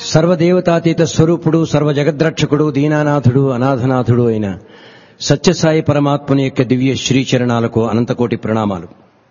సర్వదేవతాతీత స్వరూపుడు సర్వ జగద్రక్షకుడు దీనానాథుడు అనాథనాథుడు అయిన సత్యసాయి పరమాత్మని యొక్క దివ్య శ్రీచరణాలకు అనంతకోటి ప్రణామాలు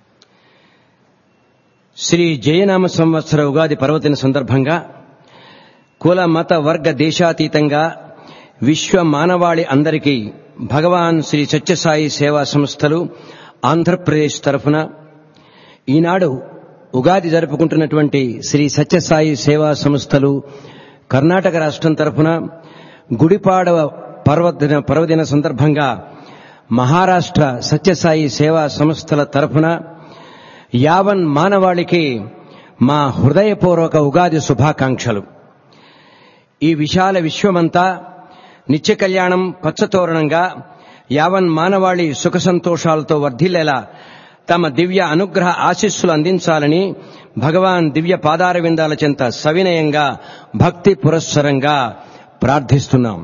శ్రీ జయనామ సంవత్సర ఉగాది పర్వదిన సందర్భంగా కుల మత వర్గ దేశాతీతంగా విశ్వ మానవాళి అందరికీ భగవాన్ శ్రీ సత్యసాయి సేవా సంస్థలు ఆంధ్రప్రదేశ్ తరఫున ఈనాడు ఉగాది జరుపుకుంటున్నటువంటి శ్రీ సత్యసాయి సేవా సంస్థలు కర్ణాటక రాష్ట్రం తరఫున గుడిపాడవ పర్వదిన పర్వదిన సందర్భంగా మహారాష్ట్ర సత్యసాయి సేవా సంస్థల తరఫున యావన్ మానవాళికి మా హృదయపూర్వక ఉగాది శుభాకాంక్షలు ఈ విశాల విశ్వమంతా నిత్య కళ్యాణం పచ్చతోరణంగా యావన్ మానవాళి సుఖ సంతోషాలతో వర్ధిల్లేలా తమ దివ్య అనుగ్రహ ఆశీస్సులు అందించాలని భగవాన్ దివ్య పాదార విందాల చెంత సవినయంగా భక్తి పురస్సరంగా ప్రార్థిస్తున్నాం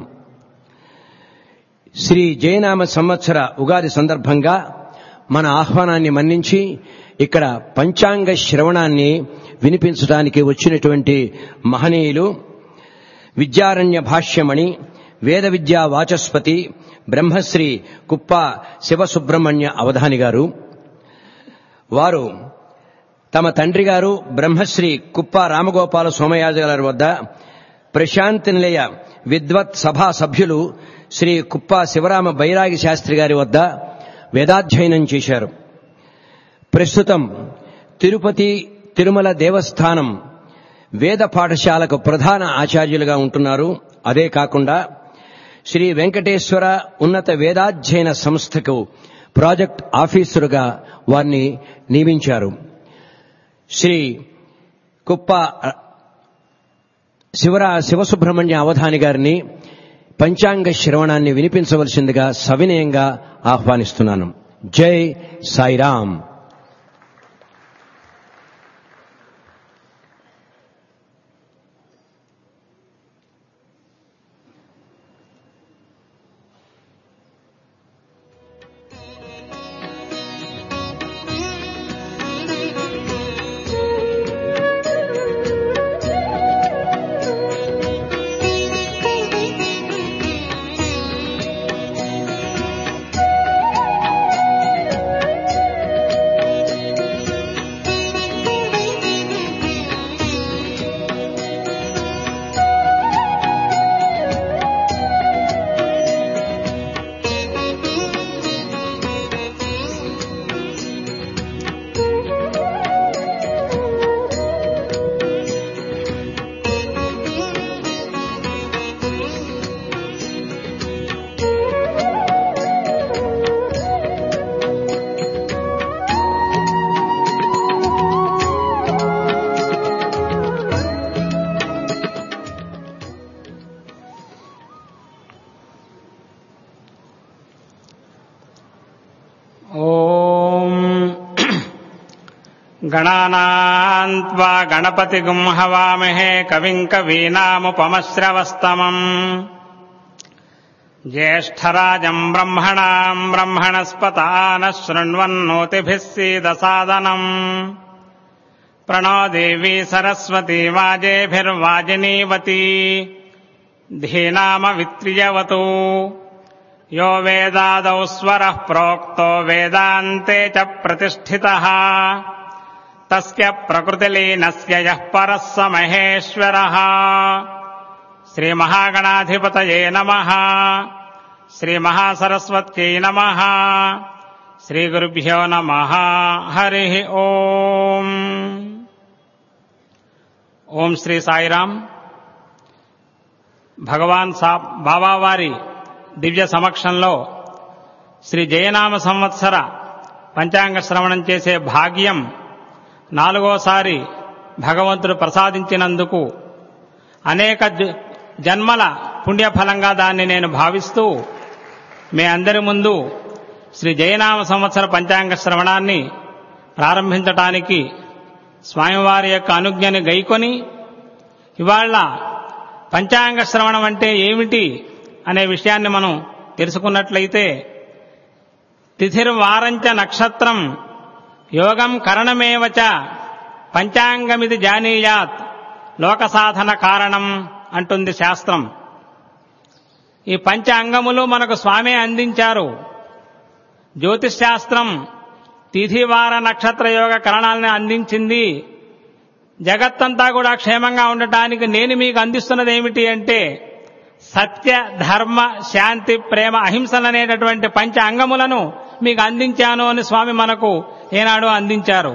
శ్రీ జయనామ సంవత్సర ఉగాది సందర్భంగా మన ఆహ్వానాన్ని మన్నించి ఇక్కడ పంచాంగ శ్రవణాన్ని వినిపించడానికి వచ్చినటువంటి మహనీయులు విద్యారణ్య భాష్యమణి వేద విద్యా వాచస్పతి బ్రహ్మశ్రీ కుప్ప శివసుబ్రహ్మణ్య అవధాని గారు వారు తమ తండ్రి గారు బ్రహ్మశ్రీ కుప్ప రామగోపాల సోమయాజ గారి వద్ద ప్రశాంతి నిలయ విద్వత్ సభా సభ్యులు శ్రీ కుప్ప శివరామ బైరాగి శాస్త్రి గారి వద్ద వేదాధ్యయనం చేశారు ప్రస్తుతం తిరుపతి తిరుమల దేవస్థానం వేద పాఠశాలకు ప్రధాన ఆచార్యులుగా ఉంటున్నారు అదే కాకుండా శ్రీ వెంకటేశ్వర ఉన్నత వేదాధ్యయన సంస్థకు ప్రాజెక్ట్ ఆఫీసరుగా వారిని నియమించారు శ్రీ కుప్ప శివరా శివసుబ్రహ్మణ్య అవధాని గారిని పంచాంగ శ్రవణాన్ని వినిపించవలసిందిగా సవినయంగా ఆహ్వానిస్తున్నాను జై సాయిరాం गणानान्त्वा गणपतिगुम् हवामहे कविम् कवीनामुपमश्रवस्तमम् ज्येष्ठराजम् ब्रह्मणाम् ब्रह्मणस्पतानः शृण्वन्नोतिभिः सीदसादनम् प्रणो देवी सरस्वती वाजेभिर्वाजिनीवती धीनामवित्रियवतु यो वेदादौ स्वरः प्रोक्तो वेदान्ते च प्रतिष्ठितः तस्य प्रकृतिलीनस्य यः परः स महेश्वरः श्रीमहागणाधिपतये नमः श्रीमहासरस्वत्यै नमः श्रीगुरुभ्यो नमः हरिः ओम् ఓం శ్రీ సాయిరాం భగవాన్ సా బాబావారి దివ్య సమక్షంలో శ్రీ జయనామ సంవత్సర పంచాంగ శ్రవణం చేసే భాగ్యం నాలుగోసారి భగవంతుడు ప్రసాదించినందుకు అనేక జన్మల పుణ్యఫలంగా దాన్ని నేను భావిస్తూ మీ అందరి ముందు శ్రీ జయనామ సంవత్సర పంచాంగ శ్రవణాన్ని ప్రారంభించటానికి స్వామివారి యొక్క అనుజ్ఞని గైకొని ఇవాళ పంచాంగ శ్రవణం అంటే ఏమిటి అనే విషయాన్ని మనం తెలుసుకున్నట్లయితే తిథిర్వారంచ నక్షత్రం యోగం కరణమేవచ పంచాంగమిది జానీయాత్ లోక సాధన కారణం అంటుంది శాస్త్రం ఈ పంచ అంగములు మనకు స్వామి అందించారు జ్యోతిష్ శాస్త్రం తిథివార నక్షత్ర యోగ కరణాలను అందించింది జగత్తంతా కూడా క్షేమంగా ఉండటానికి నేను మీకు అందిస్తున్నది ఏమిటి అంటే సత్య ధర్మ శాంతి ప్రేమ అహింసలు అనేటటువంటి పంచ అంగములను మీకు అందించాను అని స్వామి మనకు ఏనాడు అందించారు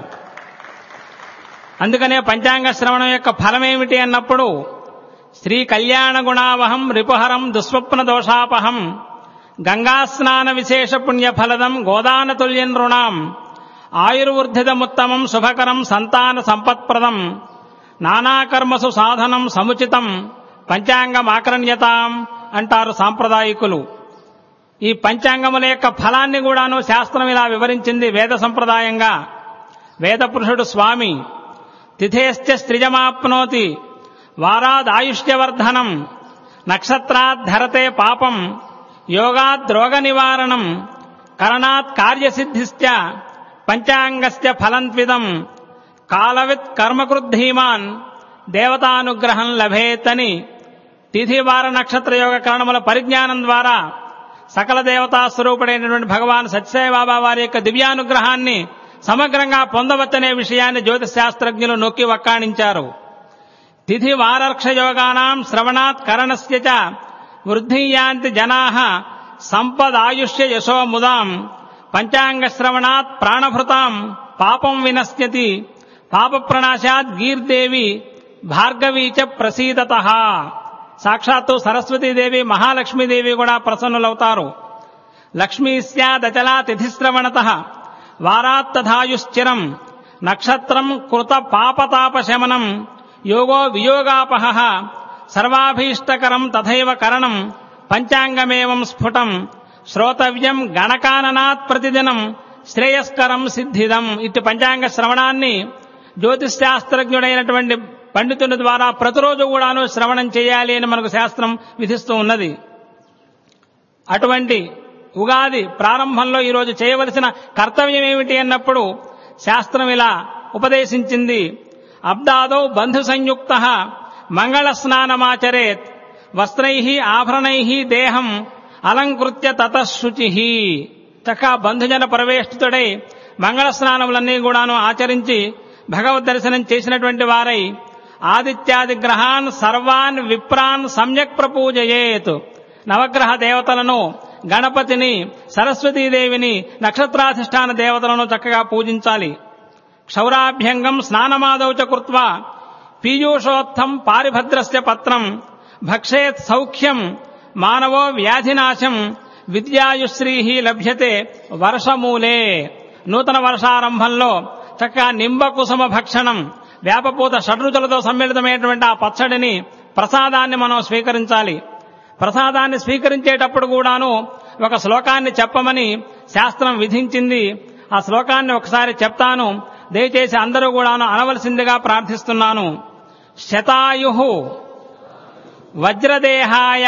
అందుకనే పంచాంగ శ్రవణం యొక్క ఫలం ఏమిటి అన్నప్పుడు శ్రీ కళ్యాణ గుణావహం రిపుహరం దుస్వప్న దోషాపహం గంగాస్నాన విశేష పుణ్యఫలదం గోదాన తుల్యం రుణాం ఆయుర్వృద్ధిదముత్తమం శుభకరం సంతాన సంపత్ప్రదం నానాకర్మసు సాధనం సముచితం పంచాంగమాకరణ్యతాం అంటారు సాంప్రదాయకులు ఈ పంచాంగముల యొక్క ఫలాన్ని కూడాను శాస్త్రం ఇలా వివరించింది వేద సంప్రదాయంగా వేద పురుషుడు స్వామి తిథేశ్చ స్త్రిజమాప్నోతి వారాదాయుష్యవర్ధనం నక్షత్రాత్ ధరతే పాపం యోగాద్ రోగ నివారణం కరణాత్ కార్యసిద్ధిశ్చ పంచాంగస్య ఫలంత్విదం కాలవిత్ కర్మకృద్ధీమాన్ దేవతానుగ్రహం లభేతని తిథి వార నక్షత్ర యోగ కరణముల పరిజ్ఞానం ద్వారా సకల దేవతా స్వరూపుడైనటువంటి భగవాన్ సత్యసాయిబాబా వారి యొక్క దివ్యానుగ్రహాన్ని సమగ్రంగా పొందవచ్చనే విషయాన్ని జ్యోతిష్ శాస్త్రజ్ఞులు నొక్కి వక్కాణించారు తిథి వారర్క్ష యోగానాం శ్రవణాత్ కరణస్య చ వృద్ధియాంతి జనా సంపదాయుష్య యశో ముదాం పంచాంగ శ్రవణాత్ ప్రాణభృతాం పాపం వినశ్యతి పాప ప్రణాశాత్ గీర్దేవి భార్గవీ చ ప్రసీదత సాక్షాత్తు సరస్వతీదేవి మహాలక్ష్మీదేవి కూడా ప్రసన్నులవుతారు లక్ష్మీ స్యాదచలా తిథిశ్రవణత వారాత్తథాయుశ్చిరం నక్షత్రం కృత పాపతాపశమనం యోగో వియోగాపహ సర్వాభీష్టకరం తథైవ కరణం పంచాంగమేవం స్ఫుటం శ్రోతవ్యం గణకాననాత్ ప్రతిదినం శ్రేయస్కరం సిద్ధిదం ఇటు పంచాంగ శ్రవణాన్ని జ్యోతిష్ శాస్త్రజ్ఞుడైనటువంటి పండితుని ద్వారా ప్రతిరోజు కూడాను శ్రవణం చేయాలి అని మనకు శాస్త్రం విధిస్తూ ఉన్నది అటువంటి ఉగాది ప్రారంభంలో ఈరోజు చేయవలసిన కర్తవ్యం ఏమిటి అన్నప్పుడు శాస్త్రం ఇలా ఉపదేశించింది అబ్దాదౌ బంధు సంయుక్త మంగళ స్నానమాచరేత్ వస్త్రై ఆభరణై దేహం అలంకృత్య తతశుచి చక్క బంధుజన పరవేష్టితుడై మంగళ స్నానములన్నీ కూడాను ఆచరించి భగవద్ దర్శనం చేసినటువంటి వారై ఆదిత్యాది గ్రహాన్ సర్వాన్ విప్రాన్ సమ్యక్ ప్రపూజయేత్ నవగ్రహ దేవతలను గణపతిని సరస్వతీదేవిని నక్షత్రాధిష్టాన దేవతలను చక్కగా పూజించాలి క్షౌరాభ్యంగం స్నానమాదౌచ కృత్వా పీయూషోత్థం పారిభద్రస్య పత్రం భక్షేత్ సౌఖ్యం మానవో వ్యాధినాశం విద్యాయుశ్రీ లభ్యతే వర్షమూలే నూతన వర్షారంభంలో చక్కగా నింబకుసుమ భక్షణం వేపపూత షడ్రుచులతో సమ్మిళితమైనటువంటి ఆ పచ్చడిని ప్రసాదాన్ని మనం స్వీకరించాలి ప్రసాదాన్ని స్వీకరించేటప్పుడు కూడాను ఒక శ్లోకాన్ని చెప్పమని శాస్త్రం విధించింది ఆ శ్లోకాన్ని ఒకసారి చెప్తాను దయచేసి అందరూ కూడాను అనవలసిందిగా ప్రార్థిస్తున్నాను శతాయు వజ్రదేహాయ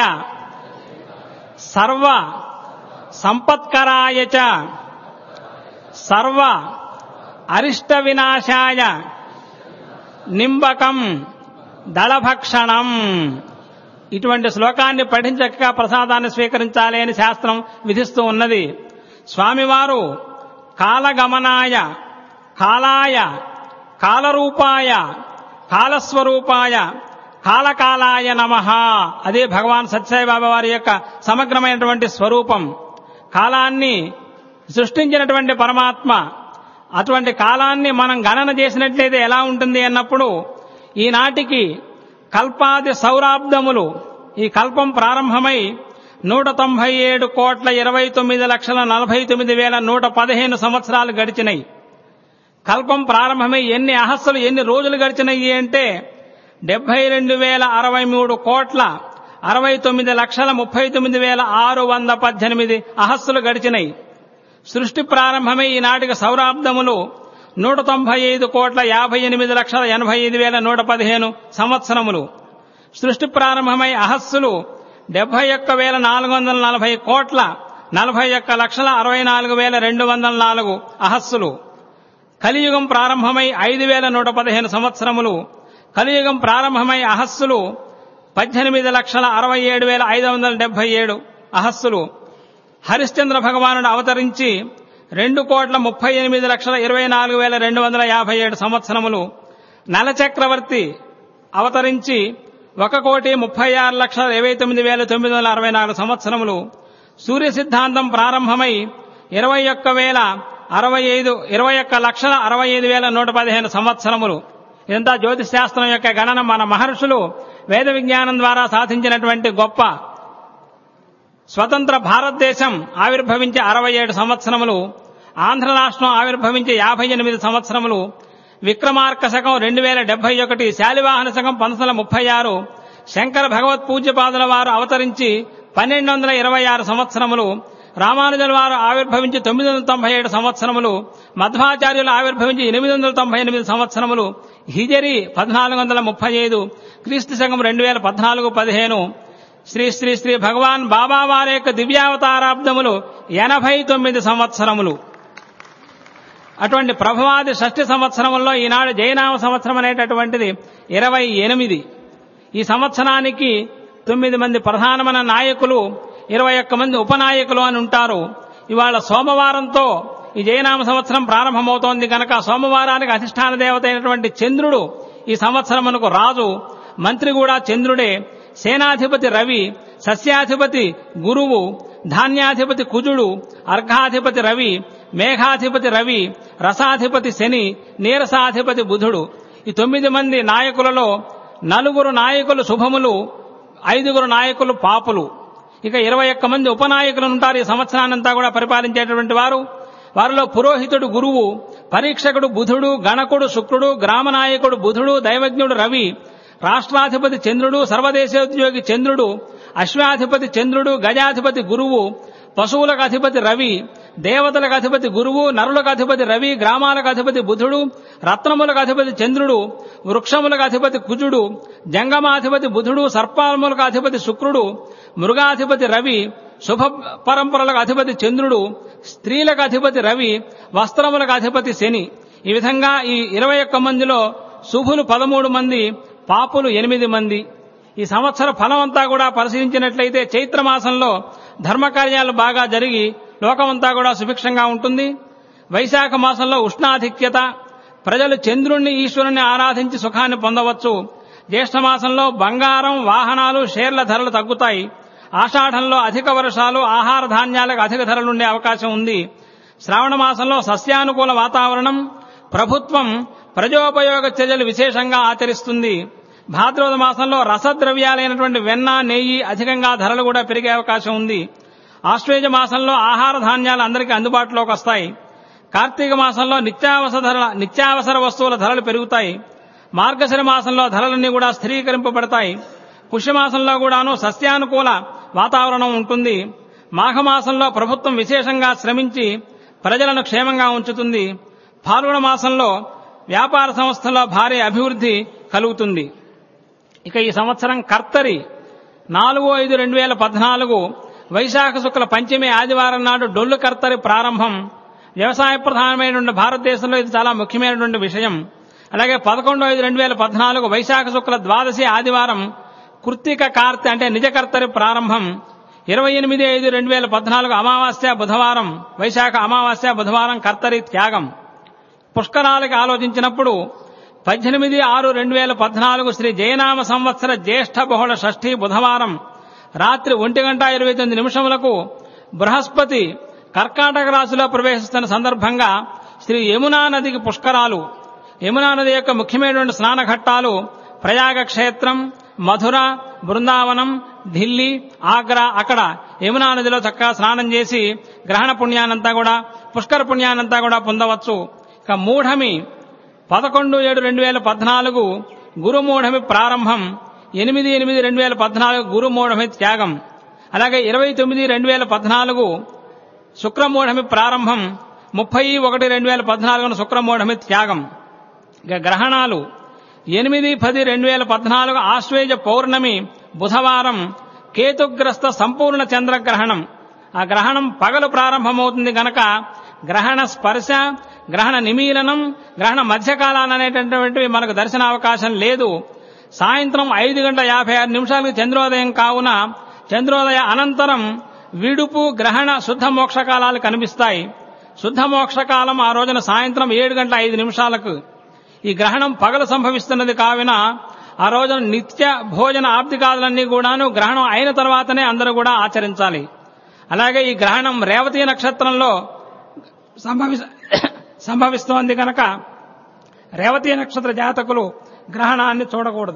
సర్వ సంపత్కరాయ చ సర్వ అరిష్ట వినాశాయ నింబకం దళభక్షణం ఇటువంటి శ్లోకాన్ని పఠించక ప్రసాదాన్ని స్వీకరించాలి అని శాస్త్రం విధిస్తూ ఉన్నది స్వామివారు కాలగమనాయ కాలాయ కాలరూపాయ కాలస్వరూపాయ కాలకాలాయ నమ అదే భగవాన్ సత్యసాయి బాబా వారి యొక్క సమగ్రమైనటువంటి స్వరూపం కాలాన్ని సృష్టించినటువంటి పరమాత్మ అటువంటి కాలాన్ని మనం గణన చేసినట్లయితే ఎలా ఉంటుంది అన్నప్పుడు ఈనాటికి కల్పాది సౌరాబ్దములు ఈ కల్పం ప్రారంభమై నూట తొంభై ఏడు కోట్ల ఇరవై తొమ్మిది లక్షల నలభై తొమ్మిది వేల నూట పదిహేను సంవత్సరాలు గడిచినాయి కల్పం ప్రారంభమై ఎన్ని అహస్సులు ఎన్ని రోజులు గడిచినాయి అంటే డెబ్బై రెండు వేల అరవై మూడు కోట్ల అరవై తొమ్మిది లక్షల ముప్పై తొమ్మిది వేల ఆరు వంద పద్దెనిమిది అహస్సులు గడిచినాయి సృష్టి ప్రారంభమై ఈనాటికి సౌరాబ్దములు నూట తొంభై ఐదు కోట్ల యాభై ఎనిమిది లక్షల ఎనభై ఐదు వేల నూట పదిహేను సంవత్సరములు సృష్టి ప్రారంభమై అహస్సులు డెబ్బై ఒక్క వేల నాలుగు వందల నలభై కోట్ల నలభై ఒక్క లక్షల అరవై నాలుగు వేల రెండు వందల నాలుగు అహస్సులు కలియుగం ప్రారంభమై ఐదు వేల నూట పదిహేను సంవత్సరములు కలియుగం ప్రారంభమై అహస్సులు పద్దెనిమిది లక్షల అరవై ఏడు వేల ఐదు వందల డెబ్బై ఏడు అహస్సులు హరిశ్చంద్ర భగవానుడు అవతరించి రెండు కోట్ల ముప్పై ఎనిమిది లక్షల ఇరవై నాలుగు వేల రెండు వందల యాభై ఏడు సంవత్సరములు నలచక్రవర్తి అవతరించి ఒక కోటి ముప్పై ఆరు లక్షల ఇరవై తొమ్మిది వేల తొమ్మిది వందల అరవై నాలుగు సంవత్సరములు సూర్య సిద్ధాంతం ప్రారంభమై ఇరవై ఒక్క వేల అరవై ఐదు ఇరవై ఒక్క లక్షల అరవై ఐదు వేల నూట పదిహేను సంవత్సరములు ఇదంతా జ్యోతిష్ శాస్త్రం యొక్క గణన మన మహర్షులు వేద విజ్ఞానం ద్వారా సాధించినటువంటి గొప్ప స్వతంత్ర భారతదేశం ఆవిర్భవించి అరవై ఏడు సంవత్సరములు ఆంధ్ర రాష్ట్రం ఆవిర్భవించి యాభై ఎనిమిది సంవత్సరములు విక్రమార్క శకం రెండు వేల డెబ్బై ఒకటి శాలివాహన శకం పంతొమ్మిది వందల ముప్పై ఆరు శంకర భగవత్ పూజ్యపాదుల వారు అవతరించి పన్నెండు వందల ఇరవై ఆరు సంవత్సరములు రామానుజుల వారు ఆవిర్భవించి తొమ్మిది వందల తొంభై ఏడు సంవత్సరములు మధ్వాచార్యులు ఆవిర్భవించి ఎనిమిది వందల తొంభై ఎనిమిది సంవత్సరములు హిజరి పద్నాలుగు వందల ముప్పై ఐదు క్రీస్తు శకం రెండు వేల పద్నాలుగు పదిహేను శ్రీ శ్రీ శ్రీ భగవాన్ బాబా వారి యొక్క దివ్యావతారాబ్దములు ఎనభై తొమ్మిది సంవత్సరములు అటువంటి ప్రభవాది షష్ఠి సంవత్సరముల్లో ఈనాడు జయనామ సంవత్సరం అనేటటువంటిది ఇరవై ఎనిమిది ఈ సంవత్సరానికి తొమ్మిది మంది ప్రధానమైన నాయకులు ఇరవై ఒక్క మంది ఉపనాయకులు అని ఉంటారు ఇవాళ సోమవారంతో ఈ జయనామ సంవత్సరం ప్రారంభమవుతోంది కనుక సోమవారానికి అధిష్టాన దేవత అయినటువంటి చంద్రుడు ఈ సంవత్సరమునకు రాజు మంత్రి కూడా చంద్రుడే సేనాధిపతి రవి సస్యాధిపతి గురువు ధాన్యాధిపతి కుజుడు అర్ఘాధిపతి రవి మేఘాధిపతి రవి రసాధిపతి శని నీరసాధిపతి బుధుడు ఈ తొమ్మిది మంది నాయకులలో నలుగురు నాయకులు శుభములు ఐదుగురు నాయకులు పాపులు ఇక ఇరవై ఒక్క మంది ఉపనాయకులు ఉంటారు ఈ సంవత్సరాన్నంతా కూడా పరిపాలించేటటువంటి వారు వారిలో పురోహితుడు గురువు పరీక్షకుడు బుధుడు గణకుడు శుక్రుడు గ్రామనాయకుడు బుధుడు దైవజ్ఞుడు రవి రాష్ట్రాధిపతి చంద్రుడు సర్వదేశోద్యోగి చంద్రుడు అశ్వాధిపతి చంద్రుడు గజాధిపతి గురువు పశువులకు అధిపతి రవి దేవతలకు అధిపతి గురువు నరులకు అధిపతి రవి గ్రామాలకు అధిపతి బుధుడు రత్నములకు అధిపతి చంద్రుడు వృక్షములకు అధిపతి కుజుడు జంగమాధిపతి బుధుడు సర్పాలములకు అధిపతి శుక్రుడు మృగాధిపతి రవి శుభ పరంపరలకు అధిపతి చంద్రుడు స్త్రీలకు అధిపతి రవి వస్త్రములకు అధిపతి శని ఈ విధంగా ఈ ఇరవై ఒక్క మందిలో శుభులు పదమూడు మంది పాపులు ఎనిమిది మంది ఈ సంవత్సర ఫలం అంతా కూడా పరిశీలించినట్లయితే చైత్ర మాసంలో ధర్మకార్యాలు బాగా జరిగి లోకమంతా కూడా సుభిక్షంగా ఉంటుంది వైశాఖ మాసంలో ఉష్ణాధిక్యత ప్రజలు చంద్రుణ్ణి ఈశ్వరుణ్ణి ఆరాధించి సుఖాన్ని పొందవచ్చు జ్యేష్ఠ మాసంలో బంగారం వాహనాలు షేర్ల ధరలు తగ్గుతాయి ఆషాఢంలో అధిక వర్షాలు ఆహార ధాన్యాలకు అధిక ధరలుండే అవకాశం ఉంది శ్రావణ మాసంలో సస్యానుకూల వాతావరణం ప్రభుత్వం ప్రజోపయోగ చర్యలు విశేషంగా ఆచరిస్తుంది భాద్రపద మాసంలో రసద్రవ్యాలైనటువంటి వెన్న నెయ్యి అధికంగా ధరలు కూడా పెరిగే అవకాశం ఉంది ఆశ్వేజ మాసంలో ఆహార ధాన్యాలు అందరికీ అందుబాటులోకి వస్తాయి కార్తీక మాసంలో నిత్యావసర ధరల నిత్యావసర వస్తువుల ధరలు పెరుగుతాయి మార్గశిర మాసంలో ధరలన్నీ కూడా స్థిరీకరింపబడతాయి పుష్యమాసంలో కూడాను సస్యానుకూల వాతావరణం ఉంటుంది మాఘమాసంలో ప్రభుత్వం విశేషంగా శ్రమించి ప్రజలను క్షేమంగా ఉంచుతుంది పాల్గొన మాసంలో వ్యాపార సంస్థల్లో భారీ అభివృద్ధి కలుగుతుంది ఇక ఈ సంవత్సరం కర్తరి నాలుగు ఐదు రెండు వేల పద్నాలుగు వైశాఖ శుక్ల పంచమి ఆదివారం నాడు డొల్లు కర్తరి ప్రారంభం వ్యవసాయ ప్రధానమైనటువంటి భారతదేశంలో ఇది చాలా ముఖ్యమైనటువంటి విషయం అలాగే పదకొండు ఐదు రెండు వేల పద్నాలుగు వైశాఖ శుక్ల ద్వాదశి ఆదివారం కృత్తిక కార్తె అంటే నిజ కర్తరి ప్రారంభం ఇరవై ఎనిమిది ఐదు రెండు వేల పద్నాలుగు అమావాస్య బుధవారం వైశాఖ అమావాస్య బుధవారం కర్తరి త్యాగం పుష్కరాలకి ఆలోచించినప్పుడు పద్దెనిమిది ఆరు రెండు వేల పద్నాలుగు శ్రీ జయనామ సంవత్సర జ్యేష్ఠ బహుళ షష్ఠి బుధవారం రాత్రి ఒంటి గంట ఇరవై తొమ్మిది నిమిషములకు బృహస్పతి కర్కాటక రాశిలో ప్రవేశిస్తున్న సందర్భంగా శ్రీ యమునా నదికి పుష్కరాలు యమునా నది యొక్క ముఖ్యమైనటువంటి స్నాన ఘట్టాలు ప్రయాగ క్షేత్రం మధుర బృందావనం ఢిల్లీ ఆగ్రా అక్కడ యమునా నదిలో చక్కగా స్నానం చేసి గ్రహణ పుణ్యానంతా కూడా పుష్కర పుణ్యానంతా కూడా పొందవచ్చు ఇక మూఢమి పదకొండు ఏడు రెండు వేల పద్నాలుగు గురుమూఢమి ప్రారంభం ఎనిమిది ఎనిమిది రెండు వేల పద్నాలుగు గురుమూఢమి త్యాగం అలాగే ఇరవై తొమ్మిది రెండు వేల పద్నాలుగు శుక్రమూఢమి ప్రారంభం ముప్పై ఒకటి రెండు వేల పద్నాలుగున శుక్రమూఢమి త్యాగం ఇక గ్రహణాలు ఎనిమిది పది రెండు వేల పద్నాలుగు ఆశ్వేజ పౌర్ణమి బుధవారం కేతుగ్రస్త సంపూర్ణ చంద్రగ్రహణం ఆ గ్రహణం పగలు ప్రారంభమవుతుంది గనక గ్రహణ స్పర్శ గ్రహణ నిమీలనం గ్రహణ మధ్యకాలాన్ని అనేటటువంటివి మనకు దర్శన అవకాశం లేదు సాయంత్రం ఐదు గంటల యాభై ఆరు నిమిషాలకు చంద్రోదయం కావున చంద్రోదయ అనంతరం విడుపు గ్రహణ శుద్ధ మోక్షకాలాలు కనిపిస్తాయి శుద్ధ మోక్షకాలం ఆ రోజున సాయంత్రం ఏడు గంటల ఐదు నిమిషాలకు ఈ గ్రహణం పగలు సంభవిస్తున్నది కావున ఆ రోజున నిత్య భోజన ఆబ్దికాదులన్నీ కూడాను గ్రహణం అయిన తర్వాతనే అందరూ కూడా ఆచరించాలి అలాగే ఈ గ్రహణం రేవతి నక్షత్రంలో సంభవి సంభవిస్తోంది కనుక రేవతి నక్షత్ర జాతకులు గ్రహణాన్ని చూడకూడదు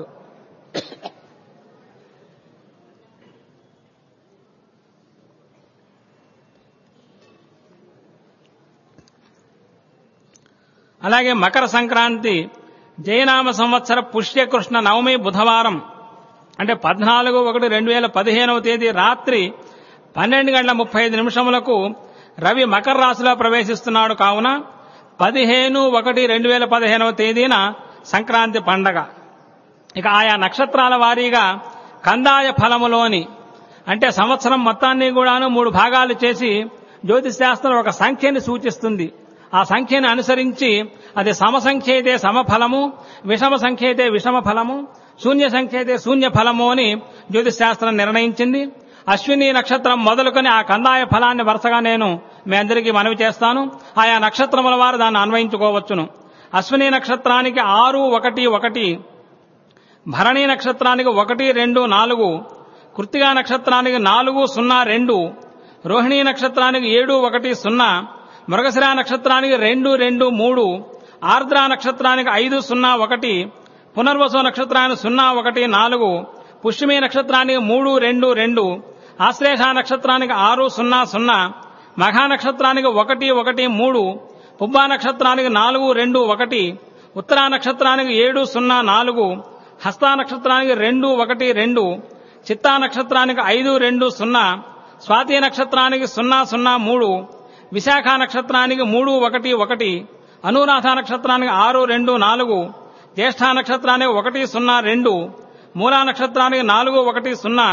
అలాగే మకర సంక్రాంతి జయనామ సంవత్సర పుష్యకృష్ణ నవమి బుధవారం అంటే పద్నాలుగు ఒకటి రెండు వేల పదిహేనవ తేదీ రాత్రి పన్నెండు గంటల ముప్పై ఐదు నిమిషములకు రవి మకర రాశిలో ప్రవేశిస్తున్నాడు కావున పదిహేను ఒకటి రెండు వేల పదిహేనవ తేదీన సంక్రాంతి పండగ ఇక ఆయా నక్షత్రాల వారీగా కందాయ ఫలములోని అంటే సంవత్సరం మొత్తాన్ని కూడాను మూడు భాగాలు చేసి జ్యోతిష్ శాస్త్రం ఒక సంఖ్యని సూచిస్తుంది ఆ సంఖ్యను అనుసరించి అది సమసంఖ్య అయితే సమఫలము విషమ సంఖ్య అయితే విషమ ఫలము శూన్య సంఖ్య అయితే శూన్య ఫలము అని జ్యోతిష్ శాస్త్రం నిర్ణయించింది అశ్విని నక్షత్రం మొదలుకొని ఆ కందాయ ఫలాన్ని వరుసగా నేను మీ అందరికీ మనవి చేస్తాను ఆయా నక్షత్రముల వారు దాన్ని అన్వయించుకోవచ్చును అశ్విని నక్షత్రానికి ఆరు ఒకటి ఒకటి భరణి నక్షత్రానికి ఒకటి రెండు నాలుగు కృత్తిగా నక్షత్రానికి నాలుగు సున్నా రెండు రోహిణీ నక్షత్రానికి ఏడు ఒకటి సున్నా మృగశిర నక్షత్రానికి రెండు రెండు మూడు ఆర్ద్ర నక్షత్రానికి ఐదు సున్నా ఒకటి పునర్వసు నక్షత్రానికి సున్నా ఒకటి నాలుగు పుష్యమి నక్షత్రానికి మూడు రెండు రెండు ఆశ్లేష నక్షత్రానికి ఆరు సున్నా సున్నా మఘా నక్షత్రానికి ఒకటి ఒకటి మూడు పుబ్బా నక్షత్రానికి నాలుగు రెండు ఒకటి ఉత్తరా నక్షత్రానికి ఏడు సున్నా నాలుగు హస్తా నక్షత్రానికి రెండు ఒకటి రెండు చిత్తా నక్షత్రానికి ఐదు రెండు సున్నా స్వాతి నక్షత్రానికి సున్నా సున్నా మూడు విశాఖ నక్షత్రానికి మూడు ఒకటి ఒకటి అనురాధ నక్షత్రానికి ఆరు రెండు నాలుగు జ్యేష్ఠ నక్షత్రానికి ఒకటి సున్నా రెండు మూలా నక్షత్రానికి నాలుగు ఒకటి సున్నా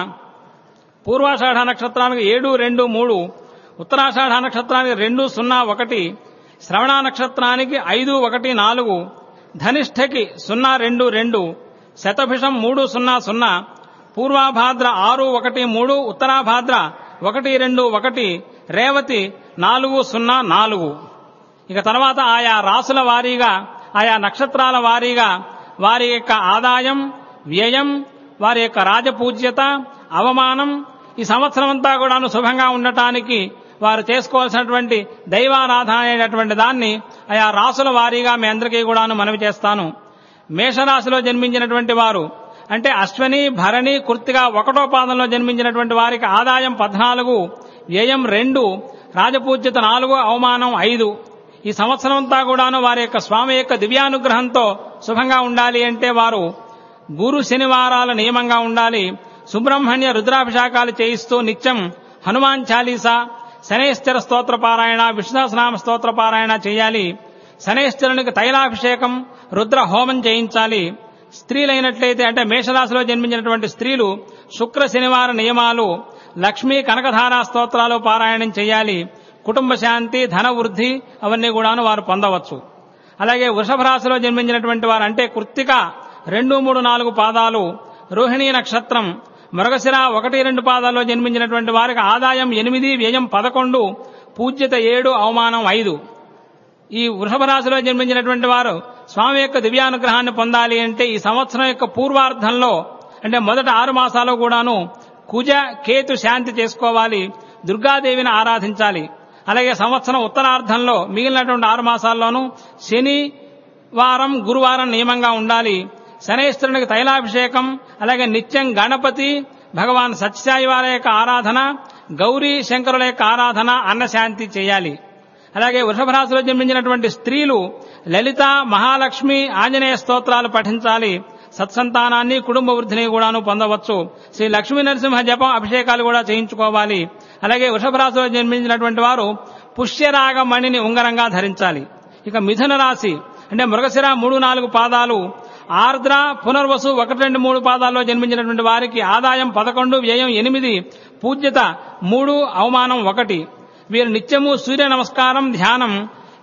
పూర్వాషాఢ నక్షత్రానికి ఏడు రెండు మూడు ఉత్తరాషాఢ నక్షత్రానికి రెండు సున్నా ఒకటి శ్రవణ నక్షత్రానికి ఐదు ఒకటి నాలుగు ధనిష్ఠకి సున్నా రెండు రెండు శతభిషం మూడు సున్నా సున్నా పూర్వాభాద్ర ఆరు ఒకటి మూడు ఉత్తరాభాద్ర ఒకటి రెండు ఒకటి రేవతి నాలుగు సున్నా నాలుగు ఇక తర్వాత ఆయా రాసుల వారీగా ఆయా నక్షత్రాల వారీగా వారి యొక్క ఆదాయం వ్యయం వారి యొక్క రాజపూజ్యత అవమానం ఈ సంవత్సరం అంతా కూడాను శుభంగా ఉండటానికి వారు చేసుకోవాల్సినటువంటి దైవారాధన అనేటటువంటి దాన్ని ఆయా రాసుల వారీగా మీ అందరికీ కూడాను మనవి చేస్తాను మేషరాశిలో జన్మించినటువంటి వారు అంటే అశ్వని భరణి కుర్తిగా ఒకటో పాదంలో జన్మించినటువంటి వారికి ఆదాయం పద్నాలుగు వ్యయం రెండు రాజపూజ్యత నాలుగు అవమానం ఐదు ఈ సంవత్సరం అంతా కూడాను వారి యొక్క స్వామి యొక్క దివ్యానుగ్రహంతో శుభంగా ఉండాలి అంటే వారు గురు శనివారాల నియమంగా ఉండాలి సుబ్రహ్మణ్య రుద్రాభిషేకాలు చేయిస్తూ నిత్యం హనుమాన్ చాలీసా శనేశ్వర స్తోత్ర పారాయణ విష్ణుసనామ స్తోత్ర పారాయణ చేయాలి శనేశ్వరునికి తైలాభిషేకం రుద్ర హోమం చేయించాలి స్త్రీలైనట్లయితే అంటే మేషరాశిలో జన్మించినటువంటి స్త్రీలు శుక్ర శనివార నియమాలు లక్ష్మీ కనకధారా స్తోత్రాలు పారాయణం చేయాలి కుటుంబ శాంతి ధన వృద్ధి అవన్నీ కూడాను వారు పొందవచ్చు అలాగే వృషభ రాశిలో జన్మించినటువంటి వారు అంటే కృత్తిక రెండు మూడు నాలుగు పాదాలు రోహిణీ నక్షత్రం మృగశిర ఒకటి రెండు పాదాల్లో జన్మించినటువంటి వారికి ఆదాయం ఎనిమిది వ్యయం పదకొండు పూజ్యత ఏడు అవమానం ఐదు ఈ వృషభ రాశిలో జన్మించినటువంటి వారు స్వామి యొక్క దివ్యానుగ్రహాన్ని పొందాలి అంటే ఈ సంవత్సరం యొక్క పూర్వార్ధంలో అంటే మొదట ఆరు మాసాలు కూడాను కుజ కేతు శాంతి చేసుకోవాలి దుర్గాదేవిని ఆరాధించాలి అలాగే సంవత్సరం ఉత్తరార్ధంలో మిగిలినటువంటి ఆరు మాసాల్లోనూ శని వారం గురువారం నియమంగా ఉండాలి శనేశ్వరునికి తైలాభిషేకం అలాగే నిత్యం గణపతి భగవాన్ సత్యసాయి వారి యొక్క ఆరాధన గౌరీ శంకరుల యొక్క ఆరాధన అన్నశాంతి చేయాలి అలాగే వృషభ రాశిలో జన్మించినటువంటి స్త్రీలు లలిత మహాలక్ష్మి ఆంజనేయ స్తోత్రాలు పఠించాలి సత్సంతానాన్ని కుటుంబ వృద్ధిని కూడాను పొందవచ్చు శ్రీ లక్ష్మీ నరసింహ జపం అభిషేకాలు కూడా చేయించుకోవాలి అలాగే వృషభ రాశిలో జన్మించినటువంటి వారు పుష్యరాగ మణిని ఉంగరంగా ధరించాలి ఇక మిథున రాశి అంటే మృగశిర మూడు నాలుగు పాదాలు ఆర్ద్ర పునర్వసు ఒకటి రెండు మూడు పాదాల్లో జన్మించినటువంటి వారికి ఆదాయం పదకొండు వ్యయం ఎనిమిది పూజ్యత మూడు అవమానం ఒకటి వీరు నిత్యము సూర్య నమస్కారం ధ్యానం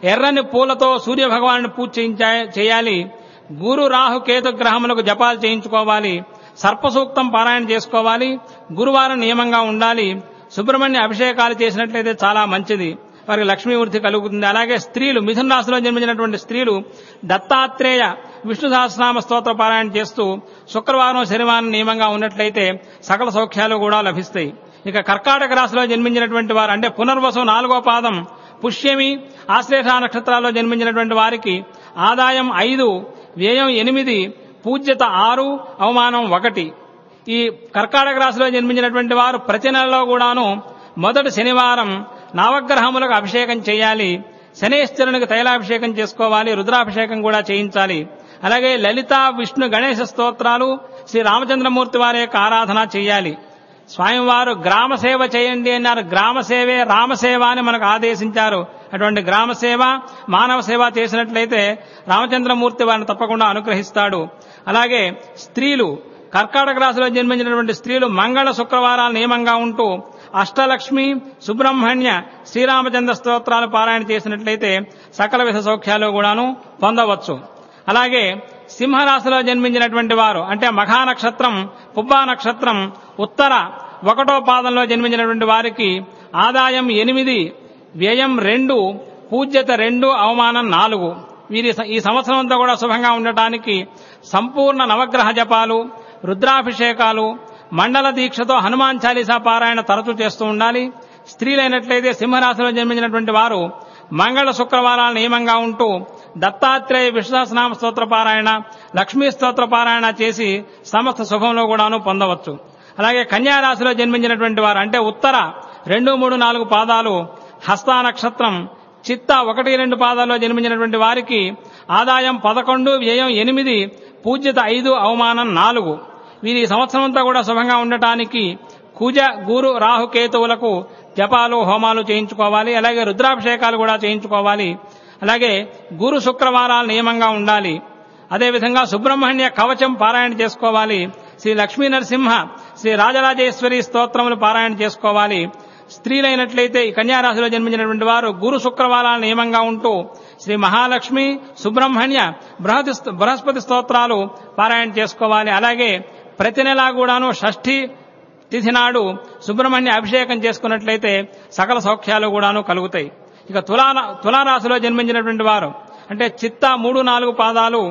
ఎర్రని పూలతో సూర్య భగవాను పూజ చేయించా- చేయాలి గురు రాహు కేతు గ్రహములకు జపాలు చేయించుకోవాలి సర్పసూక్తం పారాయణ చేసుకోవాలి గురువారం నియమంగా ఉండాలి సుబ్రహ్మణ్య అభిషేకాలు చేసినట్లయితే చాలా మంచిది వారికి లక్ష్మీ వృద్ధి కలుగుతుంది అలాగే స్త్రీలు మిథున రాశిలో జన్మించినటువంటి స్త్రీలు దత్తాత్రేయ విష్ణు సహస్రనామ స్తోత్ర పారాయణ చేస్తూ శుక్రవారం శనివారం నియమంగా ఉన్నట్లయితే సకల సౌఖ్యాలు కూడా లభిస్తాయి ఇక కర్కాటక రాశిలో జన్మించినటువంటి వారు అంటే పునర్వసు నాలుగో పాదం పుష్యమి ఆశ్లేష నక్షత్రాల్లో జన్మించినటువంటి వారికి ఆదాయం ఐదు వ్యయం ఎనిమిది పూజ్యత ఆరు అవమానం ఒకటి ఈ కర్కాటక రాశిలో జన్మించినటువంటి వారు ప్రతి నెలలో కూడాను మొదటి శనివారం నవగ్రహములకు అభిషేకం చేయాలి శనేశ్వరునికి తైలాభిషేకం చేసుకోవాలి రుద్రాభిషేకం కూడా చేయించాలి అలాగే లలిత విష్ణు గణేశ స్తోత్రాలు శ్రీ రామచంద్రమూర్తి వారి యొక్క ఆరాధన చేయాలి స్వామివారు గ్రామ సేవ చేయండి అన్నారు గ్రామ సేవే రామసేవ అని మనకు ఆదేశించారు అటువంటి గ్రామ సేవ మానవ సేవ చేసినట్లయితే రామచంద్రమూర్తి వారిని తప్పకుండా అనుగ్రహిస్తాడు అలాగే స్త్రీలు కర్కాటక రాశిలో జన్మించినటువంటి స్త్రీలు మంగళ శుక్రవారాలు నియమంగా ఉంటూ అష్టలక్ష్మి సుబ్రహ్మణ్య శ్రీరామచంద్ర స్తోత్రాలు పారాయణ చేసినట్లయితే సకల విధ సౌఖ్యాలు కూడాను పొందవచ్చు అలాగే సింహరాశిలో జన్మించినటువంటి వారు అంటే మఘా నక్షత్రం పుబ్బా నక్షత్రం ఉత్తర ఒకటో పాదంలో జన్మించినటువంటి వారికి ఆదాయం ఎనిమిది వ్యయం రెండు పూజ్యత రెండు అవమానం నాలుగు వీరి ఈ సంవత్సరం అంతా కూడా శుభంగా ఉండటానికి సంపూర్ణ నవగ్రహ జపాలు రుద్రాభిషేకాలు మండల దీక్షతో హనుమాన్ చాలీసా పారాయణ తరచూ చేస్తూ ఉండాలి స్త్రీలైనట్లయితే సింహరాశిలో జన్మించినటువంటి వారు మంగళ శుక్రవారాలు నియమంగా ఉంటూ దత్తాత్రేయ విశ్వాసనామ స్తోత్ర పారాయణ లక్ష్మీ స్తోత్ర పారాయణ చేసి సమస్త శుభంలో కూడాను పొందవచ్చు అలాగే కన్యా రాశిలో జన్మించినటువంటి వారు అంటే ఉత్తర రెండు మూడు నాలుగు పాదాలు హస్తా నక్షత్రం చిత్త ఒకటి రెండు పాదాల్లో జన్మించినటువంటి వారికి ఆదాయం పదకొండు వ్యయం ఎనిమిది పూజ్యత ఐదు అవమానం నాలుగు వీరి ఈ సంవత్సరం అంతా కూడా శుభంగా ఉండటానికి కుజ గురు రాహు కేతువులకు జపాలు హోమాలు చేయించుకోవాలి అలాగే రుద్రాభిషేకాలు కూడా చేయించుకోవాలి అలాగే గురు శుక్రవారాలు నియమంగా ఉండాలి అదేవిధంగా సుబ్రహ్మణ్య కవచం పారాయణ చేసుకోవాలి శ్రీ లక్ష్మీ నరసింహ శ్రీ రాజరాజేశ్వరి స్తోత్రములు పారాయణ చేసుకోవాలి స్త్రీలైనట్లయితే ఈ కన్యారాశిలో జన్మించినటువంటి వారు గురు శుక్రవారాల నియమంగా ఉంటూ శ్రీ మహాలక్ష్మి సుబ్రహ్మణ్య బృహతి బృహస్పతి స్తోత్రాలు పారాయణ చేసుకోవాలి అలాగే ప్రతి నెలా కూడాను షష్ఠి తిథి నాడు సుబ్రహ్మణ్య అభిషేకం చేసుకున్నట్లయితే సకల సౌఖ్యాలు కూడాను కలుగుతాయి ఇక తులా తులారాశిలో జన్మించినటువంటి వారు అంటే చిత్త మూడు నాలుగు పాదాలు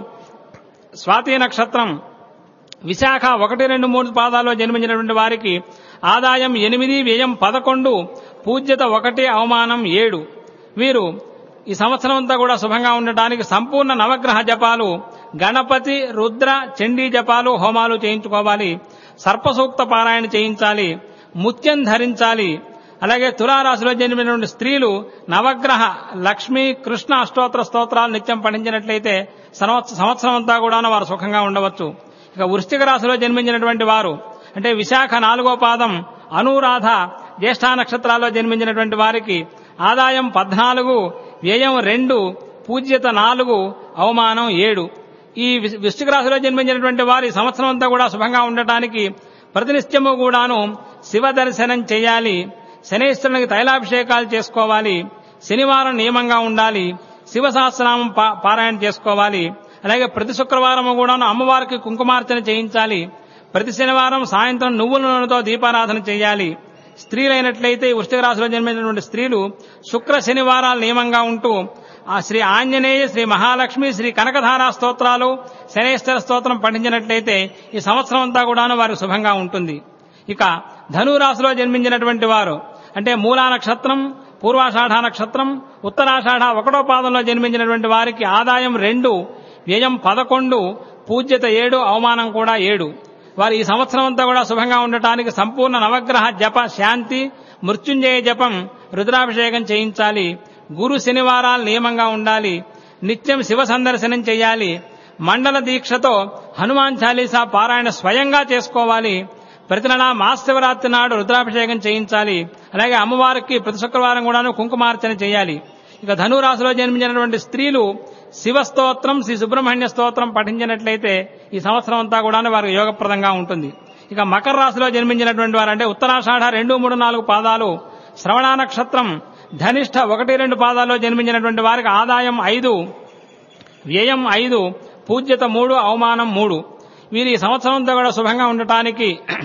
స్వాతి నక్షత్రం విశాఖ ఒకటి రెండు మూడు పాదాల్లో జన్మించినటువంటి వారికి ఆదాయం ఎనిమిది వ్యయం పదకొండు పూజ్యత ఒకటి అవమానం ఏడు వీరు ఈ సంవత్సరం అంతా కూడా శుభంగా ఉండటానికి సంపూర్ణ నవగ్రహ జపాలు గణపతి రుద్ర చండీ జపాలు హోమాలు చేయించుకోవాలి సర్పసూక్త పారాయణ చేయించాలి ముత్యం ధరించాలి అలాగే తులారాశిలో జన్మినటువంటి స్త్రీలు నవగ్రహ లక్ష్మి కృష్ణ అష్టోత్తర స్తోత్రాలు నిత్యం పఠించినట్లయితే సంవత్సరం అంతా కూడా వారు సుఖంగా ఉండవచ్చు ఇక వృశ్చిక రాశిలో జన్మించినటువంటి వారు అంటే విశాఖ నాలుగో పాదం అనురాధ జ్యేష్ఠ నక్షత్రాల్లో జన్మించినటువంటి వారికి ఆదాయం పద్నాలుగు వ్యయం రెండు పూజ్యత నాలుగు అవమానం ఏడు ఈ వృశ్చిక రాశిలో జన్మించినటువంటి వారి సంవత్సరం అంతా కూడా శుభంగా ఉండటానికి ప్రతినిత్యము కూడాను శివ దర్శనం చేయాలి శనేశ్వరునికి తైలాభిషేకాలు చేసుకోవాలి శనివారం నియమంగా ఉండాలి శివ సహస్రనామం పారాయణ చేసుకోవాలి అలాగే ప్రతి శుక్రవారం కూడాను అమ్మవారికి కుంకుమార్చన చేయించాలి ప్రతి శనివారం సాయంత్రం నువ్వుల నూనెతో దీపారాధన చేయాలి స్త్రీలైనట్లయితే వృష్టిక రాశిలో జన్మించినటువంటి స్త్రీలు శుక్ర శనివారాలు నియమంగా ఉంటూ ఆ శ్రీ ఆంజనేయ శ్రీ మహాలక్ష్మి శ్రీ కనకధారా స్తోత్రాలు శనేశ్వర స్తోత్రం పఠించినట్లయితే ఈ సంవత్సరం అంతా కూడాను వారికి శుభంగా ఉంటుంది ఇక ధనురాశిలో జన్మించినటువంటి వారు అంటే మూలా నక్షత్రం పూర్వాషాఢ నక్షత్రం ఉత్తరాషాఢ ఒకటో పాదంలో జన్మించినటువంటి వారికి ఆదాయం రెండు వ్యయం పదకొండు పూజ్యత ఏడు అవమానం కూడా ఏడు వారు ఈ సంవత్సరం అంతా కూడా శుభంగా ఉండటానికి సంపూర్ణ నవగ్రహ జప శాంతి మృత్యుంజయ జపం రుద్రాభిషేకం చేయించాలి గురు శనివారాలు నియమంగా ఉండాలి నిత్యం శివ సందర్శనం చేయాలి మండల దీక్షతో హనుమాన్ చాలీసా పారాయణ స్వయంగా చేసుకోవాలి ప్రతి నెల మహాశివరాత్రి నాడు రుద్రాభిషేకం చేయించాలి అలాగే అమ్మవారికి ప్రతి శుక్రవారం కూడాను కుంకుమార్చన చేయాలి ఇక ధనురాశిలో జన్మించినటువంటి స్త్రీలు శివ స్తోత్రం శ్రీ సుబ్రహ్మణ్య స్తోత్రం పఠించినట్లయితే ఈ సంవత్సరం అంతా కూడా వారికి యోగప్రదంగా ఉంటుంది ఇక మకర రాశిలో జన్మించినటువంటి వారు అంటే ఉత్తరాషాఢ రెండు మూడు నాలుగు పాదాలు శ్రవణ నక్షత్రం ధనిష్ట ఒకటి రెండు పాదాల్లో జన్మించినటువంటి వారికి ఆదాయం ఐదు వ్యయం ఐదు పూజ్యత మూడు అవమానం మూడు వీరు ఈ సంవత్సరంతో కూడా శుభంగా ఉండటానికి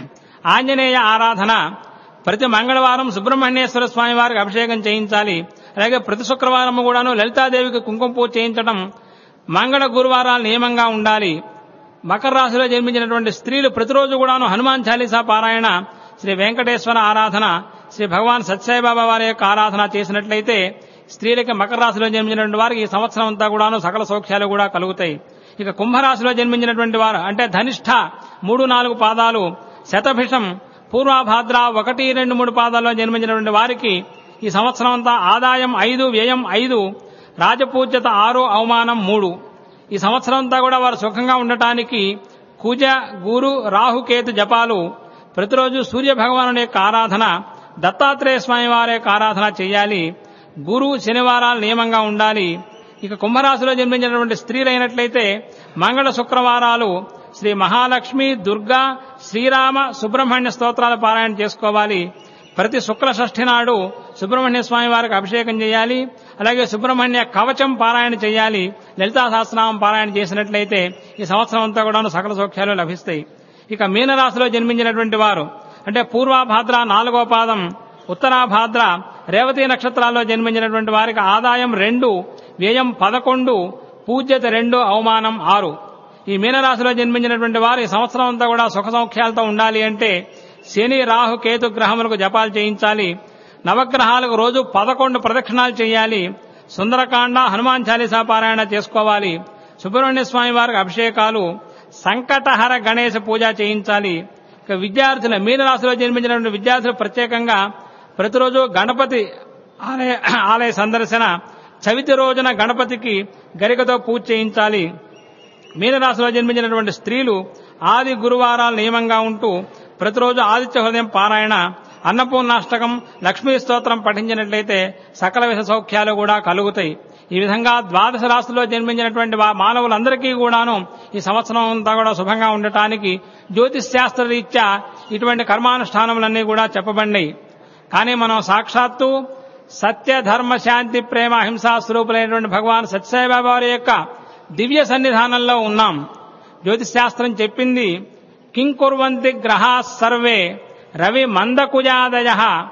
ఆంజనేయ ఆరాధన ప్రతి మంగళవారం సుబ్రహ్మణ్యేశ్వర స్వామి వారికి అభిషేకం చేయించాలి అలాగే ప్రతి శుక్రవారం కూడాను లలితాదేవికి కుంకుమ పూజ చేయించడం మంగళ గురువారాలు నియమంగా ఉండాలి మకర రాశిలో జన్మించినటువంటి స్త్రీలు ప్రతిరోజు కూడాను హనుమాన్ చాలీసా పారాయణ శ్రీ వెంకటేశ్వర ఆరాధన శ్రీ భగవాన్ సత్యసాయిబాబా వారి యొక్క ఆరాధన చేసినట్లయితే స్త్రీలకి మకర రాశిలో జన్మించినటువంటి వారికి ఈ సంవత్సరం అంతా కూడాను సకల సౌఖ్యాలు కూడా కలుగుతాయి ఇక కుంభరాశిలో జన్మించినటువంటి వారు అంటే ధనిష్ట మూడు నాలుగు పాదాలు శతభిషం పూర్వాభాద్ర ఒకటి రెండు మూడు పాదాల్లో జన్మించినటువంటి వారికి ఈ సంవత్సరం అంతా ఆదాయం ఐదు వ్యయం ఐదు రాజపూజ్యత ఆరు అవమానం మూడు ఈ సంవత్సరం అంతా కూడా వారు సుఖంగా ఉండటానికి కుజ గురు రాహుకేతు జపాలు ప్రతిరోజు సూర్య భగవానుని యొక్క ఆరాధన దత్తాత్రేయ స్వామి వారి యొక్క ఆరాధన చేయాలి గురు శనివారాలు నియమంగా ఉండాలి ఇక కుంభరాశిలో జన్మించినటువంటి స్త్రీలైనట్లయితే మంగళ శుక్రవారాలు శ్రీ మహాలక్ష్మి దుర్గా శ్రీరామ సుబ్రహ్మణ్య స్తోత్రాల పారాయణ చేసుకోవాలి ప్రతి శుక్ల షష్ఠి నాడు సుబ్రహ్మణ్య స్వామి వారికి అభిషేకం చేయాలి అలాగే సుబ్రహ్మణ్య కవచం పారాయణ చేయాలి లలితా సహస్రనామం పారాయణ చేసినట్లయితే ఈ సంవత్సరం అంతా కూడా సకల సౌఖ్యాలు లభిస్తాయి ఇక మీనరాశిలో జన్మించినటువంటి వారు అంటే పూర్వాభాద్ర నాలుగో పాదం ఉత్తరాభాద్ర రేవతి నక్షత్రాల్లో జన్మించినటువంటి వారికి ఆదాయం రెండు వ్యయం పదకొండు పూజ్యత రెండు అవమానం ఆరు ఈ మీనరాశిలో జన్మించినటువంటి వారు ఈ సంవత్సరం అంతా కూడా సుఖ సౌఖ్యాలతో ఉండాలి అంటే శని రాహు కేతు గ్రహములకు జపాలు చేయించాలి నవగ్రహాలకు రోజు పదకొండు ప్రదక్షిణాలు చేయాలి సుందరకాండ హనుమాన్ చాలీసా పారాయణ చేసుకోవాలి సుబ్రహ్మణ్య స్వామి వారికి అభిషేకాలు సంకటహర గణేశ పూజ చేయించాలి ఇక విద్యార్థులు మీనరాశిలో జన్మించినటువంటి విద్యార్థులు ప్రత్యేకంగా ప్రతిరోజు గణపతి ఆలయ ఆలయ సందర్శన చవితి రోజున గణపతికి గరికతో పూజ చేయించాలి మీనరాశిలో జన్మించినటువంటి స్త్రీలు ఆది గురువారాలు నియమంగా ఉంటూ ప్రతిరోజు ఆదిత్య హృదయం పారాయణ అన్నపూర్ణాష్టకం లక్ష్మీ స్తోత్రం పఠించినట్లయితే సకల విధ సౌఖ్యాలు కూడా కలుగుతాయి ఈ విధంగా ద్వాదశ రాశిలో జన్మించినటువంటి వా- మానవులందరికీ కూడాను ఈ సంవత్సరం అంతా కూడా శుభంగా ఉండటానికి జ్యోతిష్ శాస్త్ర రీత్యా ఇటువంటి కర్మానుష్ఠానములన్నీ కూడా చెప్పబడినాయి కానీ మనం సాక్షాత్తు సత్య ధర్మ శాంతి ప్రేమ అహింసా స్వరూపులైనటువంటి భగవాన్ సత్యసాయిబాబా వారి యొక్క దివ్య సన్నిధానంలో ఉన్నాం జ్యోతిష్ శాస్త్రం చెప్పింది కింకుర్వంతి గ్రహా సర్వే రవి మందకుజాదయ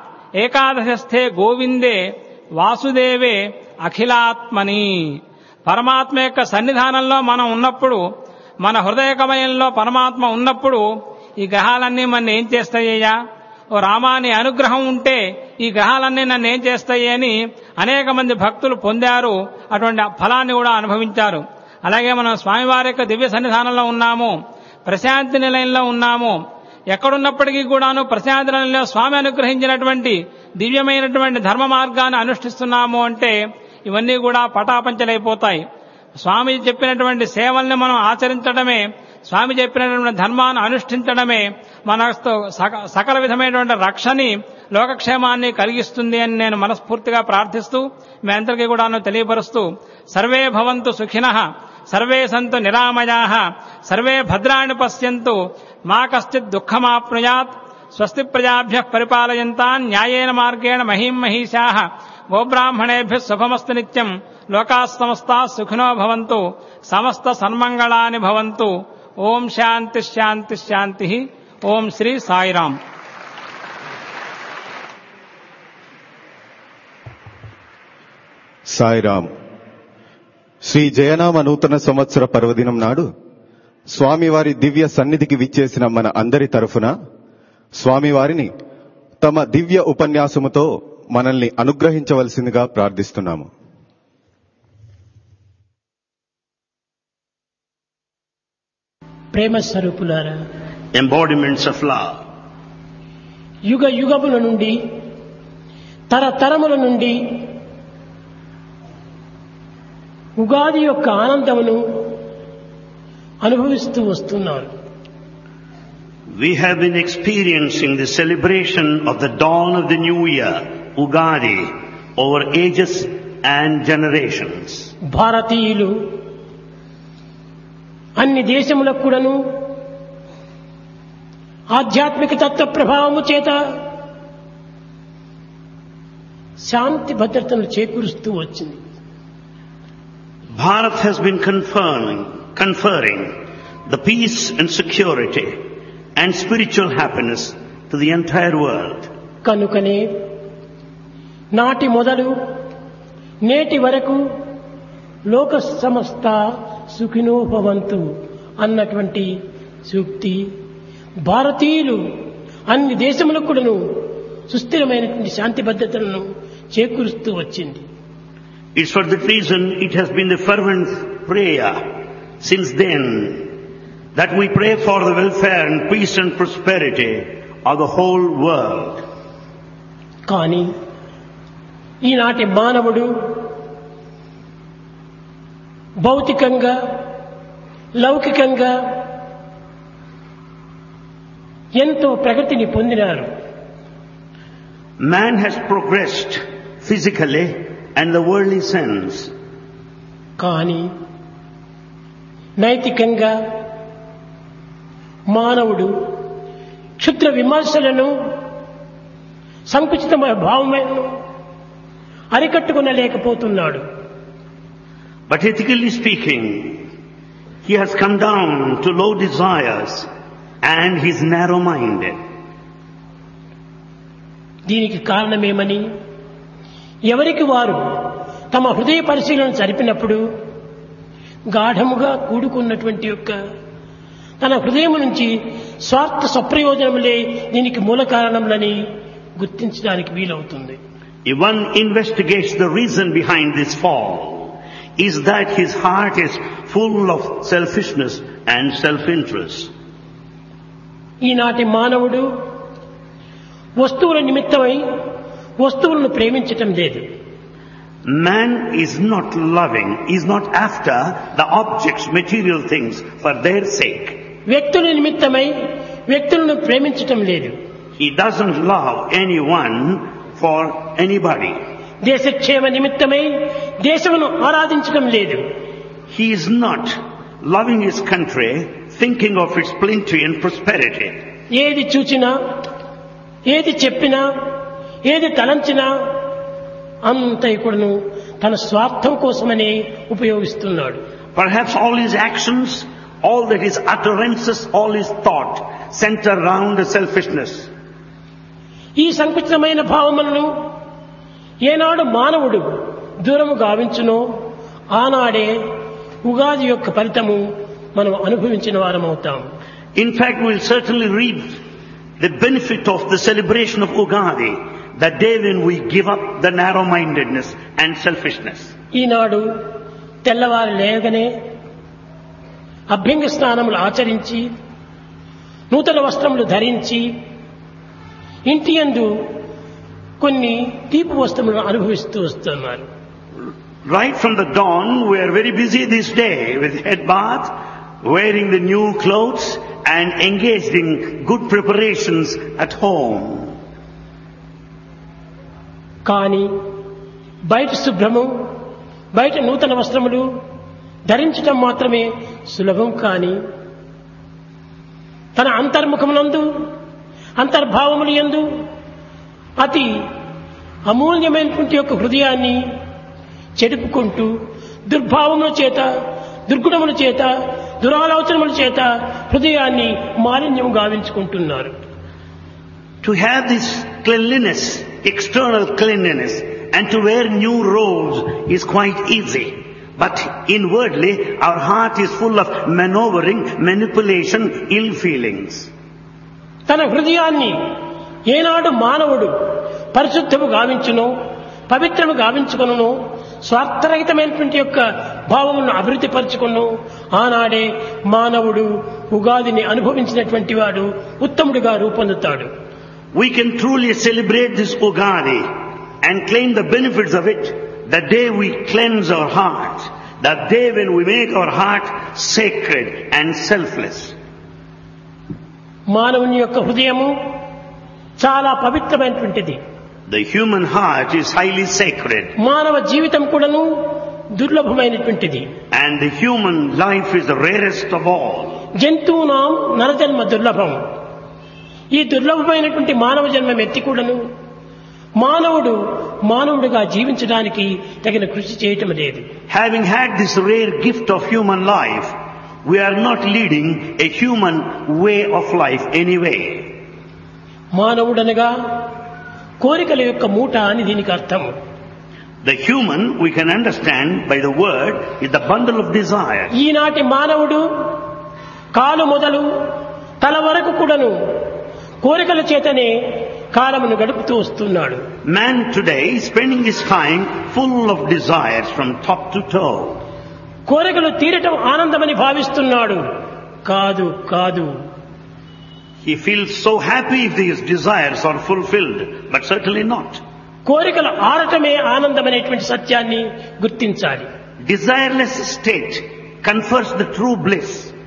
ఏకాదశస్థే గోవిందే వాసుదేవే అఖిలాత్మని పరమాత్మ యొక్క సన్నిధానంలో మనం ఉన్నప్పుడు మన హృదయ కమయంలో పరమాత్మ ఉన్నప్పుడు ఈ గ్రహాలన్నీ మన ఏం చేస్తాయ్యా ఓ రామాని అనుగ్రహం ఉంటే ఈ గ్రహాలన్నీ నన్ను ఏం చేస్తాయి అని అనేక మంది భక్తులు పొందారు అటువంటి ఫలాన్ని కూడా అనుభవించారు అలాగే మనం స్వామివారి యొక్క దివ్య సన్నిధానంలో ఉన్నాము ప్రశాంతి నిలయంలో ఉన్నాము ఎక్కడున్నప్పటికీ కూడాను ప్రశాంతి నిలయంలో స్వామి అనుగ్రహించినటువంటి దివ్యమైనటువంటి ధర్మ మార్గాన్ని అనుష్ఠిస్తున్నాము అంటే ఇవన్నీ కూడా పటాపంచలైపోతాయి స్వామి చెప్పినటువంటి సేవల్ని మనం ఆచరించడమే స్వామి చెప్పినటువంటి ధర్మాన్ని అనుష్ఠించడమే మన సక- సకల విధమైనటువంటి రక్షని లోకక్షేమాన్ని కలిగిస్తుంది అని నేను మనస్ఫూర్తిగా ప్రార్థిస్తూ మీ అందరికీ కూడాను తెలియపరుస్తూ సర్వే భవంతు సుఖినః సర్వే సంతు నిరామయా సర్వే భద్రాణి పశ్యంతు మా కశ్చిత్ దుఃఖమాప్నుయాత్ స్వస్తి ప్రజాభ్య పరిపాలయంతాన్ న్యాయేన మార్గేణ మహీం మహిషా గోబ్రాహ్మణేభ్య శుభమస్తు నిత్యం లోకా సమస్తా సుఖినో భవంతు సమస్త సన్మంగళాని భవంతు ఓం శాంతి శాంతి శాంతి ఓం శ్రీ సాయిరాం సాయిరామ్ శ్రీ జయనామ నూతన సంవత్సర పర్వదినం నాడు స్వామివారి దివ్య సన్నిధికి విచ్చేసిన మన అందరి తరఫున స్వామివారిని తమ దివ్య ఉపన్యాసముతో మనల్ని అనుగ్రహించవలసిందిగా ప్రార్థిస్తున్నాము ప్రేమ స్వరూపులారా embodiments of love. యుగ యుగముల నుండి తరతరముల నుండి ఉగాది యొక్క ఆనందమును అనుభవిస్తూ వస్తున్నాను We have been experiencing the celebration of the dawn of the new year, Ugadi, over ages and generations. భారతీయులు అన్ని దేశములకు కూడాను ఆధ్యాత్మిక తత్వ ప్రభావము చేత శాంతి భద్రతను చేకూరుస్తూ వచ్చింది Bharat has been conferring, conferring the peace and security and spiritual happiness to the entire world. కనుకనే నాటి మొదలు నేటి వరకు లోక సమస్త సుఖినోభవంతు అన్నటువంటి సూక్తి భారతీయులు అన్ని దేశములకు కూడాను సుస్థిరమైనటువంటి శాంతి భద్రతలను చేకూరుస్తూ వచ్చింది It's for that reason it has been the fervent prayer since then that we pray for the welfare and peace and prosperity of the whole world. కానీ ఈనాటి మానవుడు భౌతికంగా లౌకికంగా ఎంతో ప్రగతిని పొందినారు Man has progressed physically and the worldly sense, కానీ నైతికంగా మానవుడు క్షుద్ర విమర్శలను సంకుచితమైన భావములను అరికట్టుకునలేకపోతున్నాడు but ethically speaking, he has come down to low desires and he's narrow-minded. దీనికి కారణమేమని ఎవరికి వారు తమ హృదయ పరిశీలన జరిపినప్పుడు గాఢముగా కూడుకున్నటువంటి యొక్క తన హృదయం నుంచి స్వార్థ స్వప్రయోజనములే దీనికి మూల కారణములని గుర్తించడానికి వీలవుతుంది If one investigates the reason behind this fall, is that his heart is full of selfishness and self-interest. ఈనాటి మానవుడు వస్తువుల నిమిత్తమై వస్తువులను ప్రేమించటం లేదు Man is not loving, is not after the objects, material things for their sake. వ్యక్తుల నిమిత్తమై వ్యక్తులను ప్రేమించటం లేదు He doesn't love anyone for anybody. దేశక్షేమ నిమిత్తమై దేశమును ఆరాధించడం లేదు He is not loving his country, thinking of its plenty and prosperity. ఏది చూచినా ఏది చెప్పినా ఏది తలంచినా అంత కూడాను తన స్వార్థం కోసమని ఉపయోగిస్తున్నాడు Perhaps all his actions, all that his utterances, all his thought center around the selfishness. ఈ సంకుచితమైన భావములను ఏనాడు మానవుడు దూరము గావించునో ఆనాడే ఉగాది యొక్క ఫలితము మనం అనుభవించిన వారమవుతాం In fact, we'll certainly reap the benefit of the celebration of Ugadi, the day when we give up the narrow-mindedness and selfishness. ఈనాడు తెల్లవారు లేగనే అభ్యంగ స్నానములు ఆచరించి నూతన వస్త్రములు ధరించి ఇంటి యందు కొన్ని తీపి వస్త్రములను అనుభవిస్తూ వస్తున్నారు Right from the dawn, we are very busy this day with head bath, wearing the new clothes and engaged in good preparations at home. కానీ బయట శుభ్రము బయట నూతన వస్త్రములు ధరించటం మాత్రమే సులభం కాని తన అంతర్ముఖమునందు అంతర్భావములు యందు అతి అమూల్యమైనటువంటి యొక్క హృదయాన్ని చెడుపుకుంటూ దుర్భావముల చేత దుర్గుణముల చేత దురాలోచనముల చేత హృదయాన్ని మాలిన్యం గావించుకుంటున్నారు To have this cleanliness, external cleanliness, and to wear new robes is quite easy. But inwardly, our heart is full of maneuvering, manipulation, ill feelings. తన హృదయాన్ని ఏనాడు మానవుడు పరిశుద్ధము గావించును పవిత్రము గావించుకును స్వార్థరహితమైనటువంటి యొక్క భావములను అభివృద్ధి పరచుకును ఆనాడే మానవుడు ఉగాదిని అనుభవించినటువంటి వాడు ఉత్తముడిగా రూపొందుతాడు We can truly celebrate this Ugadi and claim the benefits of it the day we cleanse our heart, the day when we make our heart sacred and selfless. మానవుని యొక్క హృదయము చాలా పవిత్రమైనటువంటిది The human heart is highly sacred మానవ జీవితం కూడాను దుర్లభమైనటువంటిది and the human life is the rarest of all. జంతువునాం నరజన్మ దుర్లభం ఈ దుర్లభమైనటువంటి మానవ జన్మం ఎత్తి కూడాను మానవుడు మానవుడిగా జీవించడానికి తగిన కృషి చేయటం లేదు Having had this rare gift of human life, we are not leading a human way of life anyway. మానవుడనగా కోరికల యొక్క మూట అని దీనికి అర్థం The human, we can understand by the word, is the bundle of desire. ఈనాటి మానవుడు కాలు మొదలు తల వరకు కూడాను కోరికల చేతనే కాలమును గడుపుతూ వస్తున్నాడు Man today is spending his time full of desires from top to toe. కోరికలు తీరటం ఆనందమని భావిస్తున్నాడు కాదు కాదు He feels so happy if his desires are fulfilled, but certainly not. కోరికలు ఆడటమే ఆనందమనేటువంటి సత్యాన్ని గుర్తించాలి Desireless state confers the true bliss.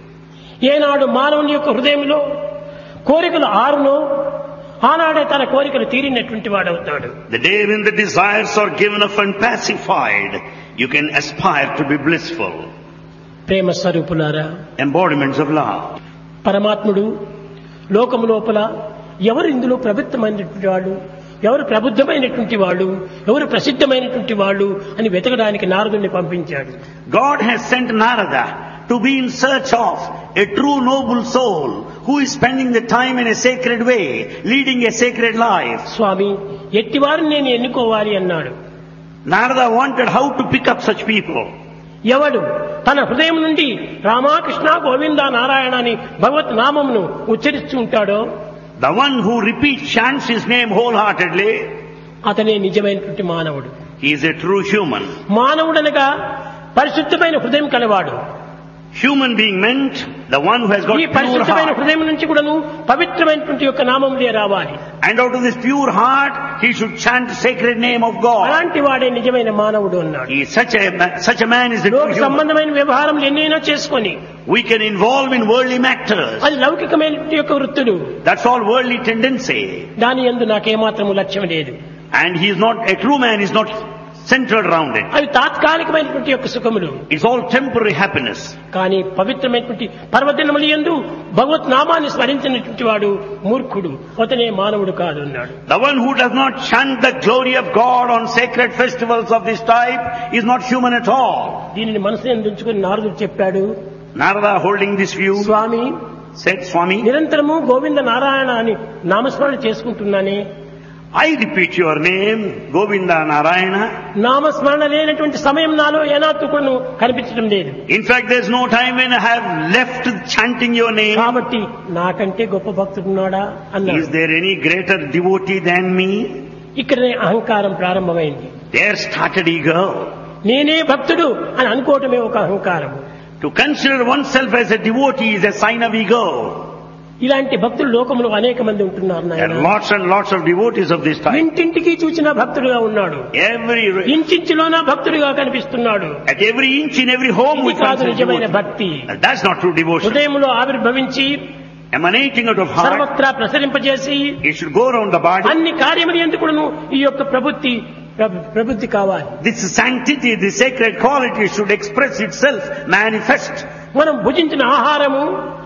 ఏనాడు మానవుని యొక్క హృదయంలో కోరికలు ఆరునో ఆనాడే తన కోరికలు తీరినటువంటి వాడవుతాడు The day when the desires are given up and pacified, you can aspire to be blissful. ప్రేమ స్వరూపులారా Embodiments of love. పరమాత్ముడు లోకము లోపల ఎవరు ఇందులో ప్రభుత్వమైనటువంటి వాళ్ళు ఎవరు ప్రబుద్ధమైనటువంటి వాళ్ళు ఎవరు ప్రసిద్ధమైనటువంటి వాళ్ళు అని వెతకడానికి నారదుని పంపించాడు God has sent Narada to be in search of a true noble soul who is spending the time in a sacred way, leading a sacred life. స్వామి ఎట్టివారిని నేను ఎన్నుకోవాలి అన్నాడు Narada wanted how to pick up such people. ఎవడు తన హృదయం నుండి రామాకృష్ణ గోవింద నారాయణ అని భగవత్ నామమును ఉచ్చరిస్తూ ఉంటాడో The one who repeats, chants his name wholeheartedly, అతనే నిజమైనటువంటి మానవుడు he is a true human. మానవుడనగా పరిశుద్ధమైన హృదయం కలవాడు Human being meant the one who has got ఈ pure పరిశుద్ధమైన heart. హృదయం నుంచి కూడాను పవిత్రమైనటువంటి యొక్క నామములే రావాలి And out of this pure heart, he should chant the sacred name of God. అలాంటి వాడే నిజమైన మానవుడు అన్నాడు He is such a, ma- such a man is a లోక true human. సంబంధమైన వ్యవహారములు ఎన్నైనా చేసుకొని We can involve in worldly matters. అది లౌకికమైనటువంటి యొక్క వృత్తులు That's all worldly tendency. దాని ఎందు నాకేమాత్రము లక్ష్యం లేదు And he is not, a true man is not centered around it. అవి తాత్కాలికమైనటువంటి యొక్క సుఖములు It's all temporary happiness. కానీ పవిత్రమైనటువంటి పర్వదినములు ఎందు భగవత్ నామాన్ని స్మరించినటువంటి వాడు మూర్ఖుడు అతనే మానవుడు కాదు అన్నాడు The one who does not chant the glory of God on sacred festivals of this type is not human at all. దీనిని మనసుని ఎందుకుని నారదుడు చెప్పాడు Narada holding this view Swamy said, Swami, నిరంతరము గోవింద నారాయణ అని నామస్మరణ చేసుకుంటున్నానే I repeat your name, Govinda Narayana. నామస్మరణ లేనటువంటి సమయం నాలో ఏనాత్తుకును కనిపించడం లేదు In fact, there's no time when I have left chanting your name. కాబట్టి నాకంటే గొప్ప భక్తుడున్నాడా అన్నాడు Is there any greater devotee than me? ఇక్కడనే అహంకారం ప్రారంభమైంది There started ego. నేనే భక్తుడు అని అనుకోవటమే ఒక అహంకారం To consider oneself as a devotee is a sign of ego. ఇలాంటి భక్తులు లోకంలో అనేక మంది ఉంటున్నారు There are నాయన lots and lots of devotees of this type. ఇంటింటికి చూసిన భక్తుడుగా ఉన్నాడు Every, ఇంటించిలోన భక్తుడిగా కనిపిస్తున్నాడు at every inch in every home we ఇది కాదు consider నిజమైన devotee. భక్తి And That's not true devotion. హృదయంలో ఆవిర్భవించి Emanating out of heart, సర్వత్రా ప్రసరింపజేసి it should go around the body. అన్ని కార్యములు ఎందుకును ఈ యొక్క ప్రబుద్ధి ప్రబు- ప్రబుద్ధి కావాలి This sanctity, this sacred quality should express itself, manifest. మనం భుజించిన ఆహారము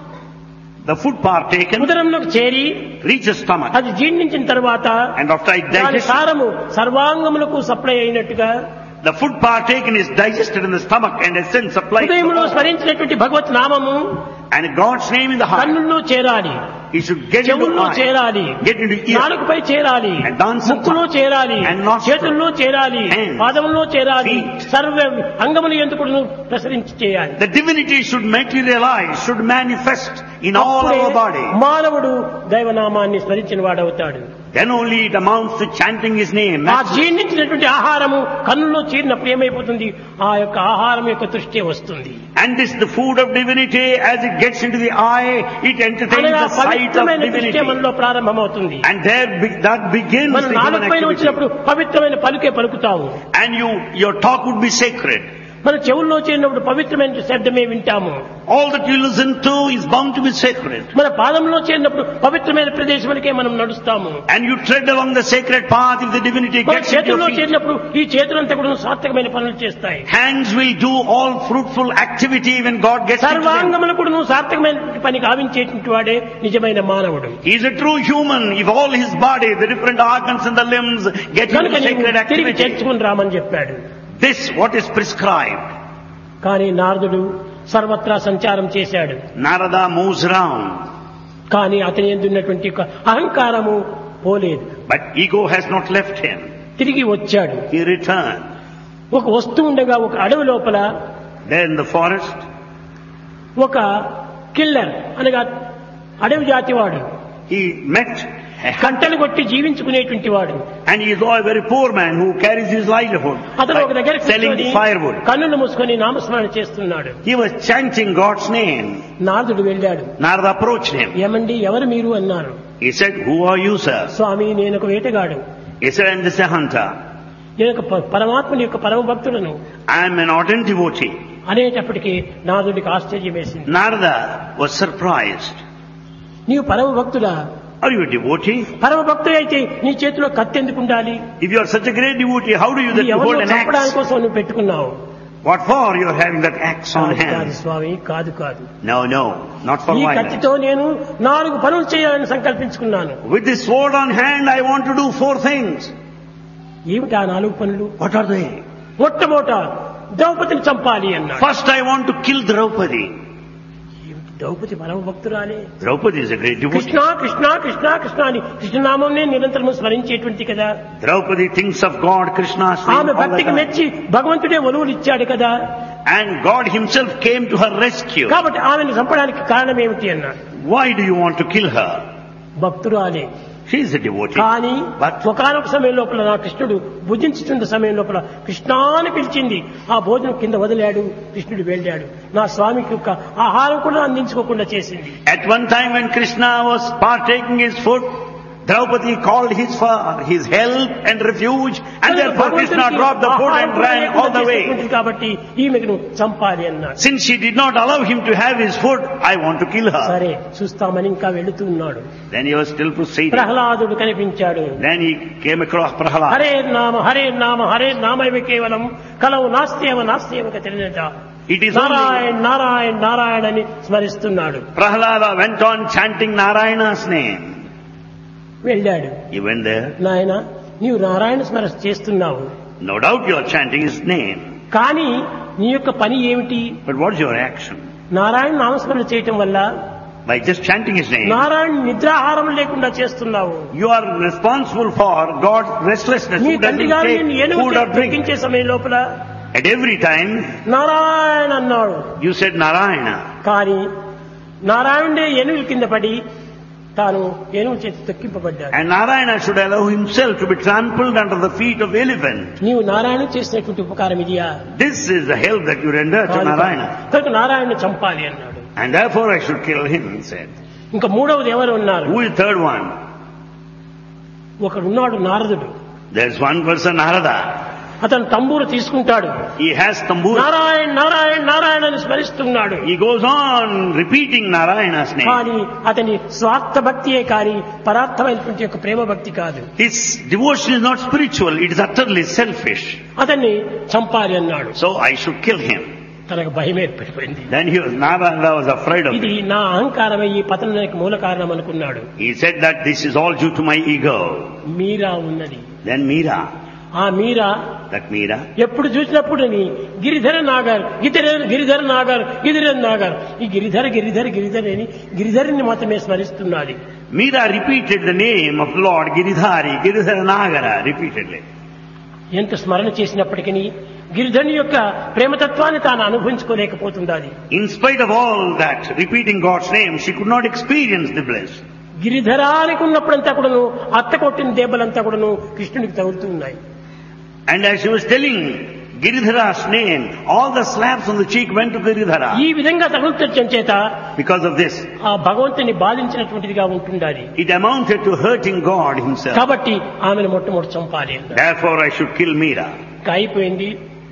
The food partaken ఉదరంలోకి చేరి reaches stomach. అది జీర్ణించిన తర్వాత And after it దాని digests, సారము సర్వాంగములకు సప్లై అయినట్టుగా the food partaken is digested in the stomach and essence supplied to the హృదయంలో body. స్మరించినటువంటి భగవత్ నామము And God's name in the heart. కన్నుల్లో చేరాలి He should get into చెవుల్లో eye, చేరాలి get into ear, నాలుగుపై చేరాలి And dance ముక్కులో చేరాలి And nostril. చేతుల్లో చేరాలి Hands. పాదముల్లో చేరాలి Feet. సర్వ అంగములు ఎందుకు ప్రసరించి చేయాలి The divinity should materialize, should manifest in all అప్పుడే our body. మానవుడు దైవనామాన్ని స్మరించిన వాడవుతాడు Then only it amounts to chanting His name. ఆ జీర్ణించినటువంటి ఆహారము కన్నులో చేరినప్పుడు ఏమైపోతుంది ఆ యొక్క ఆహారం యొక్క దృష్టి వస్తుంది And this, the food of divinity, as it gets into the eye, it entertains అనగా the sight of పవిత్రమైన దృష్టి divinity. మనలో ప్రారంభమవుతుంది And there, be, that begins మన the human నాలుగు పైన activity. వచ్చినప్పుడు పవిత్రమైన పలుకే పలుకుతావు And you, your talk would be sacred. మన చెవుల్లో చేరినప్పుడు పవిత్రమైన శబ్దమే వింటాము All that you listen to is bound to be sacred. మన పాదంలో చేరినప్పుడు పవిత్రమైన ప్రదేశములకే మనం నడుస్తాము And you tread along the sacred path if the divinity మన gets into చేతుల్లో your feet. చేరినప్పుడు ఈ చేతులంతా కూడా సార్థకమైన పనులు చేస్తాయి Hands will do all fruitful activity when God gets into them. సర్వాంగములు కూడా నువ్వు సార్థకమైన పని గావించేటువంటి వాడే నిజమైన మానవుడు He is a true human if all his body, the different organs and the limbs get into కనుక నీవు sacred తిరిగి activity. చేర్చుకుని రామని చెప్పాడు This, what is prescribed. కానీ నారదుడు సర్వత్రా సంచారం చేశాడు Narada moves around, కానీ అతని ఎందున్నటువంటి ఒక అహంకారము పోలేదు but ego has not left him. తిరిగి వచ్చాడు He returned. ఒక వస్తువు ఉండగా ఒక అడవి లోపల There in the forest, ఒక కిల్లర్ అనగా అడవి జాతి వాడు he met a hunter కంటలు కొట్టి జీవించుకునేటువంటి వాడు and he is a very poor man who carries his livelihood అతను ఒక దగ్గర by selling firewood. కన్నులు మూసుకొని నామస్మరణ చేస్తున్నాడు He was chanting God's name. నారదుడు వెళ్ళాడు Narada approached him. ఏమండి ఎవరు మీరు అన్నారు He said, Who are you, sir? స్వామి నేను ఒక వేటగాడు He said, I'm just a hunter. నేను ఒక ప- పరమాత్ముని యొక్క పరమ భక్తులను I am an ardent devotee. అనేటప్పటికీ నారదుడికి ఆశ్చర్యం వేసింది Narada was surprised. నీవు పరమ భక్తుడా Are you a devotee? పరమ భక్తుడు అయితే నీ చేతిలో కత్తి ఎందుకు ఉండాలి If you are such a great devotee, how do you that నీ you hold ఎవరినో an చంపడానికి axe? కోసం నువ్వు పెట్టుకున్నావు What for you are having that axe on కాదు, కాదు hand? స్వామి కాదు కాదు No, no, not for ఈ violence. కత్తితో నేను నాలుగు పనులు చేయాలని సంకల్పించుకున్నాను With this sword on hand, I want to do four things. ఏమిటి ఆ నాలుగు పనులు What are they? మొట్టమొదట ద్రౌపదిని చంపాలి అన్నాడు First, I want to kill Draupadi. ఏమిటి ద్రౌపది పరమ భక్తురాలే Draupadi is a great devotee. Krishna Krishna Krishna Krishna అని కృష్ణనామంనే నిరంతరం స్మరించేటువంటి కదా Draupadi thinks of God, Krishna's name ఆమె all the భక్తికి time. మెచ్చి భగవంతుడే ఒలువులు ఇచ్చాడు కదా And God himself came to her rescue. కాబట్టి ఆమెను చంపడానికి కారణం ఏమిటి అన్నాడు Why do you want to kill her? భక్తురాలే She is a devotee. కానీ But ఒకనొక సమయం లోపల నా కృష్ణుడు భుజించుతున్న సమయం లోపల కృష్ణ అని పిలిచింది ఆ భోజనం కింద వదిలాడు కృష్ణుడు వెళ్ళాడు నా స్వామికి యొక్క ఆహారం కూడా అందించుకోకుండా చేసింది at one time when Krishna was partaking his food, Draupadi called his for his help and refuge, and therefore Krishna భగవంతుడికి dropped the food ఆహారం and కూడా ran లేకుండా all the way. చేసేటువంటిది కాబట్టి ఈమెను చంపాలి అన్నాడు Since she did not allow him to have his food, I want to kill her. సరే చూస్తామని ఇంకా వెళుతూ ఉన్నాడు Then he was still proceeding. ప్రహ్లాదుడు కనిపించాడు Then he came across Prahlad. Hare నామ హరే నామ హరే నామైవ కేవలం కలవు నాస్త్యవ నాస్త్యవ తెలియట It is only Narayana Narayana Narayana అని స్మరిస్తున్నాడు Prahlada went on chanting Narayana's name. వెళ్ళాడు He went there. నాయన నీవు నారాయణ స్మర చేస్తున్నావు No doubt you are chanting his name. కానీ నీ యొక్క పని ఏమిటి But what's your action? Narayana నామస్మరణ చేయటం వల్ల By just chanting his name, Narayana నిద్రాహారం లేకుండా చేస్తున్నావు you are responsible for God's restlessness. నీ Who తండ్రి doesn't గారు take నిన్ను ఏనుగు food or drink. బ్రతికించే సమయం లోపల At every time, నారాయణ అన్నాడు you said Narayana. కానీ నారాయణుడే ఏనుగుల కింద పడి తాను ఏనుగు చేతి తొక్కింపబడ్డాడు And Narayana should allow himself to be trampled under the feet of elephant. నీవు నారాయణ చేసినటువంటి ఉపకారం ఇదియా This is the help that you render to కాదు. Narayana. కనుక నారాయణ చంపాలి అన్నాడు And therefore I should kill him, he said. ఇంకా మూడవది ఎవరు ఉన్నారు Who is third one? ఒకడున్నాడు నారదుడు There's one person, Narada. అతను తంబూరు తీసుకుంటాడు He has tambur. Narayana Narayana Narayana అని స్మరిస్తున్నాడు He goes on repeating Narayana's name. కానీ అతని స్వార్థ భక్తియే కానీ పరార్థమైనటువంటి యొక్క ప్రేమ భక్తి కాదు His devotion is not spiritual, it is utterly selfish. అతన్ని చంపాలి అన్నాడు So I should kill him. తనకు భయం ఏర్పడిపోయింది Then he was, Narada was afraid of ఇది it. నా అహంకారమే ఈ పతనానికి మూల కారణం అనుకున్నాడు He said that this is all due to my ego. మీరా ఉన్నది Then Meera, ఆ మీరా that Meera, ఎప్పుడు చూసినప్పుడు నీ గిరిధర నాగర్ గిరిధర గిరిధర నాగర్ గిరిధర నాగర్ ఈ గిరిధర గిరిధర గిరిధర అని గిరిధరిని మాత్రమే స్మరిస్తున్నది Meera repeated the name of Lord Giridhari, Giridhara Nagara, repeatedly. ఎంత స్మరణ చేసినప్పటికీ గిరిధరుని యొక్క ప్రేమతత్వాన్ని తాను అనుభవించుకోలేకపోతుండాలి In spite of all that, repeating God's name, she could not experience the bliss. గిరిధరానికి ఉన్నప్పుడంతా కూడాను అత్త కొట్టిన దెబ్బలంతా కూడాను కృష్ణునికి తగులుతూ ఉన్నాయి And as she was telling Giridhara's name, all the slaps on the cheek went to Giridhara. ఈ విధంగా తగులుతడం చేత Because of this, ఆ భగవంతుని బాధించినటువంటిదిగా ఉంటుండాలి it amounted to hurting God himself. కాబట్టి ఆమెను మొట్టమొదటి చంపాలి అన్నారు. Therefore I should kill Meera. ఇంకా అయిపోయింది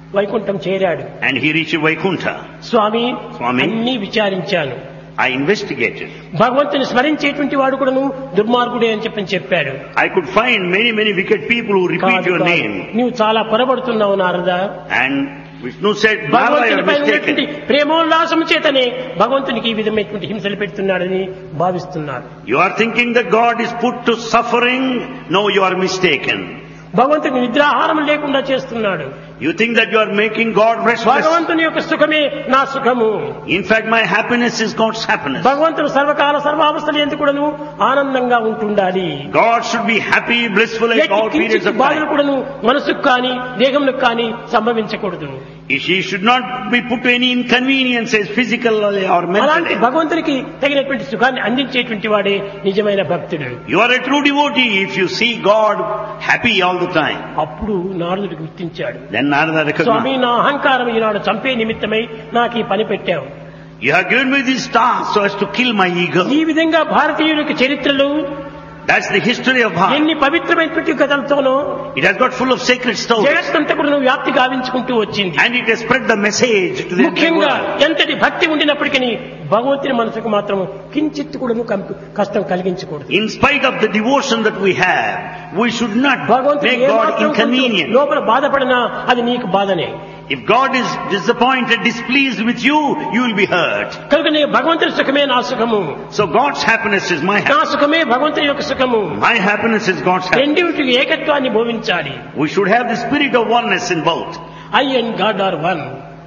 వైకుంఠం చేరాడు and he reached Vaikuntha. స్వామి స్వామి. అన్ని విచారించాను I investigated. భగవంతుని స్మరించేటువంటి వాడు కూడాను దుర్మార్గుడే అని చెప్పని చెప్పాడు I could find many, many wicked people who repeat కాదు, your కాదు. name. నీవు చాలా పొరబడుతున్నావు నారదా And Vishnu said, Narada, you భగవంతుని are పైన ఉన్నటువంటి mistaken. ప్రేమోల్లాసము చేతనే భగవంతునికి ఈ విధమైనటువంటి హింసలు పెడుతున్నాడని భావిస్తున్నారు You are thinking that God is put to suffering. No, you are mistaken. భగవంతుని నిద్రాహారం లేకుండా చేస్తున్నాడు You think that you are making God restless. భగవంతుని యొక్క సుఖమే నా సుఖము In fact, my happiness is God's happiness. భగవంతుడు సర్వకాల సర్వావస్థలు ఎందుకు కూడాను ఆనందంగా ఉంటుండాలి God should be happy, blissful at ఎట్టి all periods కించిత్ of బాధలు time. కూడాను మనసుకు కానీ దేహములకు కానీ సంభవించకూడదు He should not be put to any inconveniences physically or అలాంటి mentally. భగవంతునికి తగినటువంటి సుఖాన్ని అందించేటువంటి వాడే నిజమైన భక్తుడు You are a true devotee if you see God happy all the time. అప్పుడు నారదుడు గుర్తించాడు Then Narada స్వామి recognized. నా అహంకారం ఈనాడు చంపే నిమిత్తమై నాకు ఈ పని పెట్టావు You have given me this task so as to kill my ego. ఈ విధంగా భారతీయులకు చరిత్రలు That's the history of Bharat. ఎన్ని పవిత్రమైనటువంటి కథలతోనో It has got full of sacred stories. జగత్తంతా కూడా వ్యాప్తి గావించుకుంటూ వచ్చింది And it has spread the message to the entire ముఖ్యంగా world. ఎంతటి భక్తి ఉండినప్పటికీ భగవంతుని మనసుకు మాత్రం కించిత్ కూడా కష్టం కలిగించకూడదు In spite of the devotion that we have, we should not భగవంతుడు make God ఏమాత్రం కొంచెం inconvenient. లోపల బాధపడినా అది నీకు బాధనే If God is disappointed, displeased with you, you will be hurt. కనుక నీ భగవంతుని సుఖమే నా సుఖము So God's happiness is my నా happiness. సుఖమే భగవంతుని యొక్క సుఖము My happiness is God's happiness. రెండింటికి ఏకత్వాన్ని భోవించాలి We should have the spirit of oneness in both. I and God are one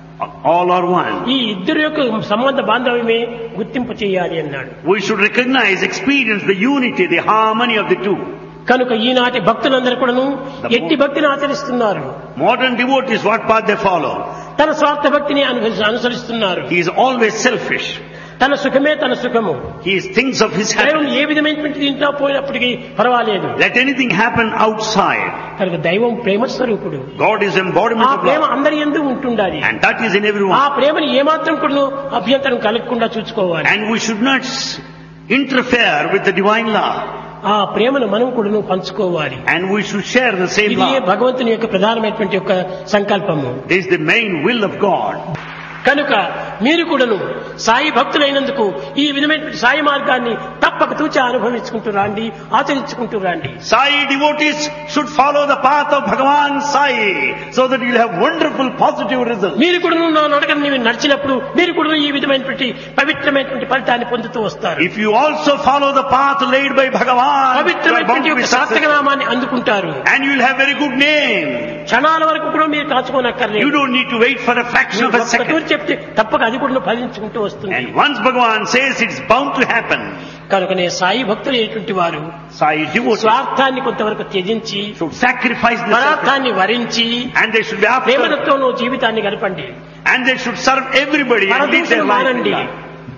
All are one. ఈ ఇద్దరు యొక్క సంబంధ బాంధవ్యమే గుర్తింపు చేయాలి అన్నాడు We should recognize, experience the unity, the harmony of the two. కనుక ఈనాటి భక్తులందరూ కూడాను ఎట్టి భక్తిని ఆచరిస్తున్నారు Modern devotees, what path they follow? తన స్వార్థ భక్తిని అను- అనుసరిస్తున్నారు He is always selfish. తన సుఖమే తన సుఖము He thinks of his దైవం happiness. ఏ విధమైనటువంటి దీంట్లో పోయినప్పటికీ పర్వాలేదు Let anything happen outside. కనుక దైవం ప్రేమ స్వరూపుడు God is ఆ embodiment of ప్రేమ love. అందరి ఎందు ఉంటుండాలి And that is in ఆ everyone. ప్రేమని ఏమాత్రం కూడా అభ్యంతరం కలగకుండా చూసుకోవాలి And we should not s- interfere with the divine love. ఆ ప్రేమను మనం కూడా పంచుకోవాలి And we should share the same ఇది love. భగవంతుని యొక్క ప్రధానమైనటువంటి యొక్క సంకల్పము This is the main will of God. కనుక మీరు కూడాను సాయి భక్తులైనందుకు ఈ విధమైనటువంటి సాయి మార్గాన్ని తప్పక తూచా అనుభవించుకుంటూ రాండి ఆచరించుకుంటూ రండి Sai devotees should follow the path of Bhagavan Sai so that you'll have wonderful positive results. మీరు కూడా నా నడకని మీరు నడిచినప్పుడు మీరు కూడా ఈ విధమైనటువంటి పవిత్రమైనటువంటి ఫలితాన్ని పొందుతూ వస్తారు If you also follow the path laid by Bhagavan, you are bound పవిత్రమైనటువంటి to be యొక్క సార్థక successful. నామాన్ని అందుకుంటారు And you'll have very good name. క్షణాల వరకు కూడా మీరు You కాచుకోనక్కర్లేదు don't need to wait for a fraction of a ఒక్క second. తూరి చెప్తే తప్పక అది కూడా ఫలించుకుంటూ వస్తుంది And once Bhagavan says it's bound to happen, కనుకనే సాయి భక్తులు అయినటువంటి వారు Sai devotees స్వార్థాన్ని కొంతవరకు త్యజించి should sacrifice the self పదార్థాన్ని వరించి and they should be after ప్రేమతత్వంలో జీవితాన్ని గడపండి and they should serve everybody and lead పరదూషణ their life in మానండి love.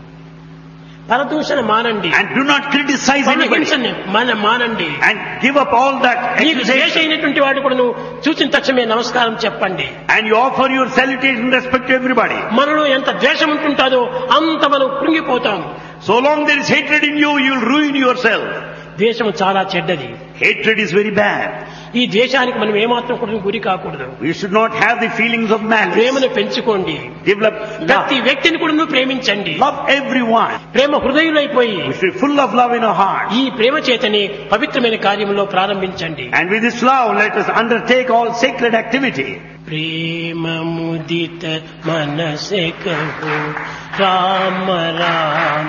పరదూషణ మానండి and do not criticize anybody హింసని మన మానండి and give up all that నీకు ద్వేష accusation అయినటువంటి వాడు కూడా నువ్వు చూసిన తక్షణమే నమస్కారం చెప్పండి and you offer your salutation and respect to everybody. మనలో ఎంత ద్వేషం ఉంటుంటాదో అంత మనం కృంగిపోతాం So long there is hatred in you, you will ruin yourself. ద్వేషం చాలా చెడ్డది Hatred is very bad. ఈ ద్వేషానికి మనం ఏమాత్రం కూడా గురి కాకూడదు We should not have the feelings of malice. ప్రేమను పెంచుకోండి Develop ప్రతి love. వ్యక్తిని కూడా నువ్వు ప్రేమించండి Love everyone. Prema హృదయులైపోయి We should be full of love in our heart. ఈ ప్రేమ చేతని పవిత్రమైన కార్యంలో ప్రారంభించండి And with this love, let us undertake all sacred activity. ప్రేమ ముదిత మనసే కహో రామ రామ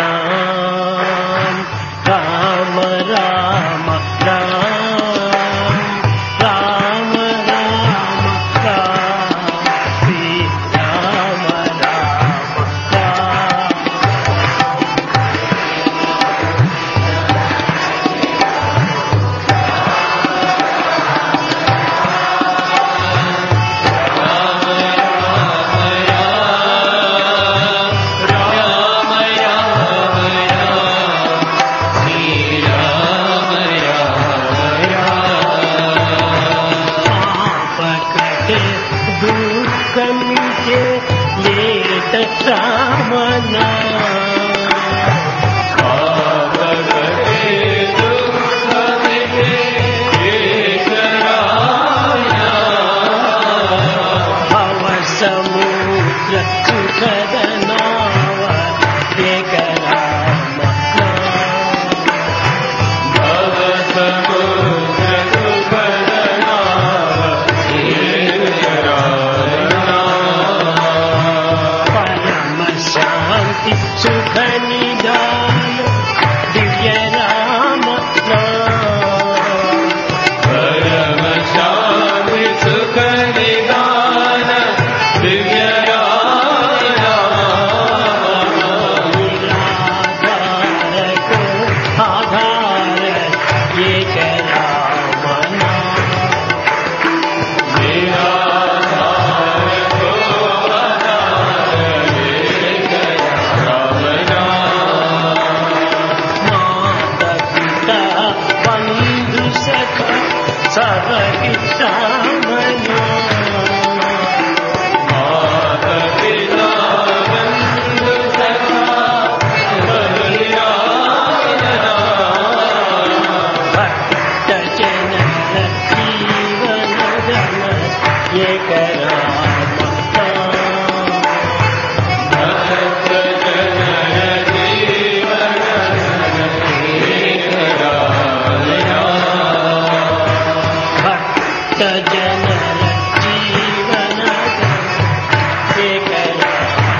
రామ రామ రామ రామ రామ రామ రామ శ్రీ రామ రామ రామ రామ రామ ಬಂಧು ಸಖ ಸಬಗಿ ಸಾಮನ ಭಕ್ತ ಜನರ ಜೀವನದ ಏಕರಾಮ ಭಕ್ತ ಜನರ ಜೀವನದ ಏಕರಾಮ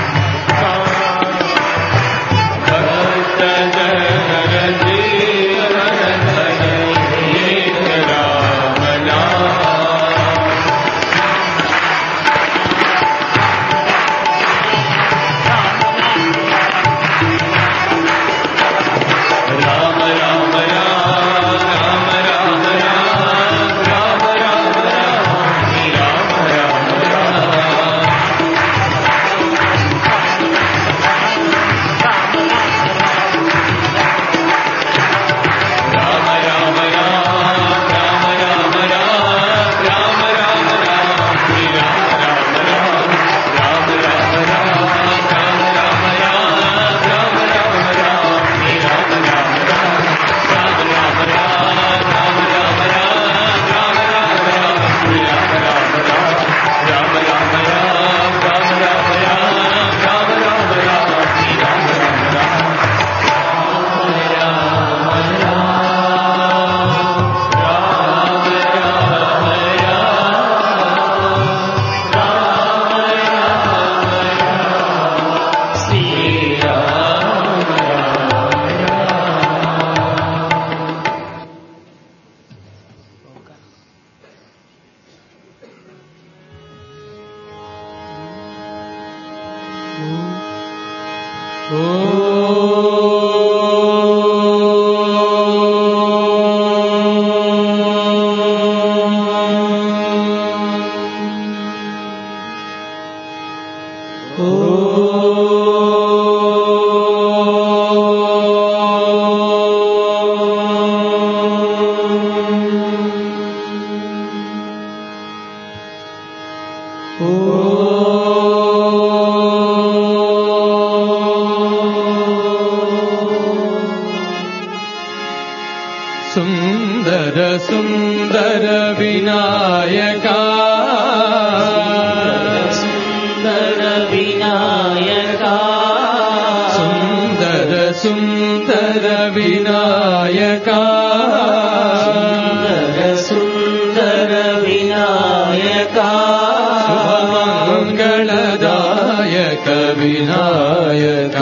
సుందర సుందర వినాయకా సుందర వినాయక సుందర సుందర వినాయకా సుందర వినాయక మంగళదాయక వినాయక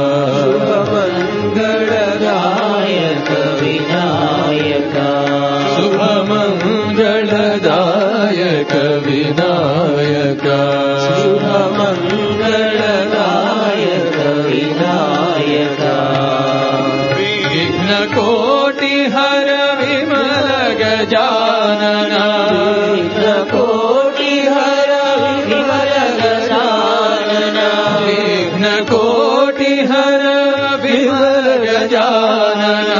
మంగళదాయక వినాయక శుభమంగళదాయక వినాయక మంగళదాయక వినాయక విఘ్న కోటి హర విమల గజానన కోటి హర విమల గజానన విఘ్న కోటి హర విమల గజానన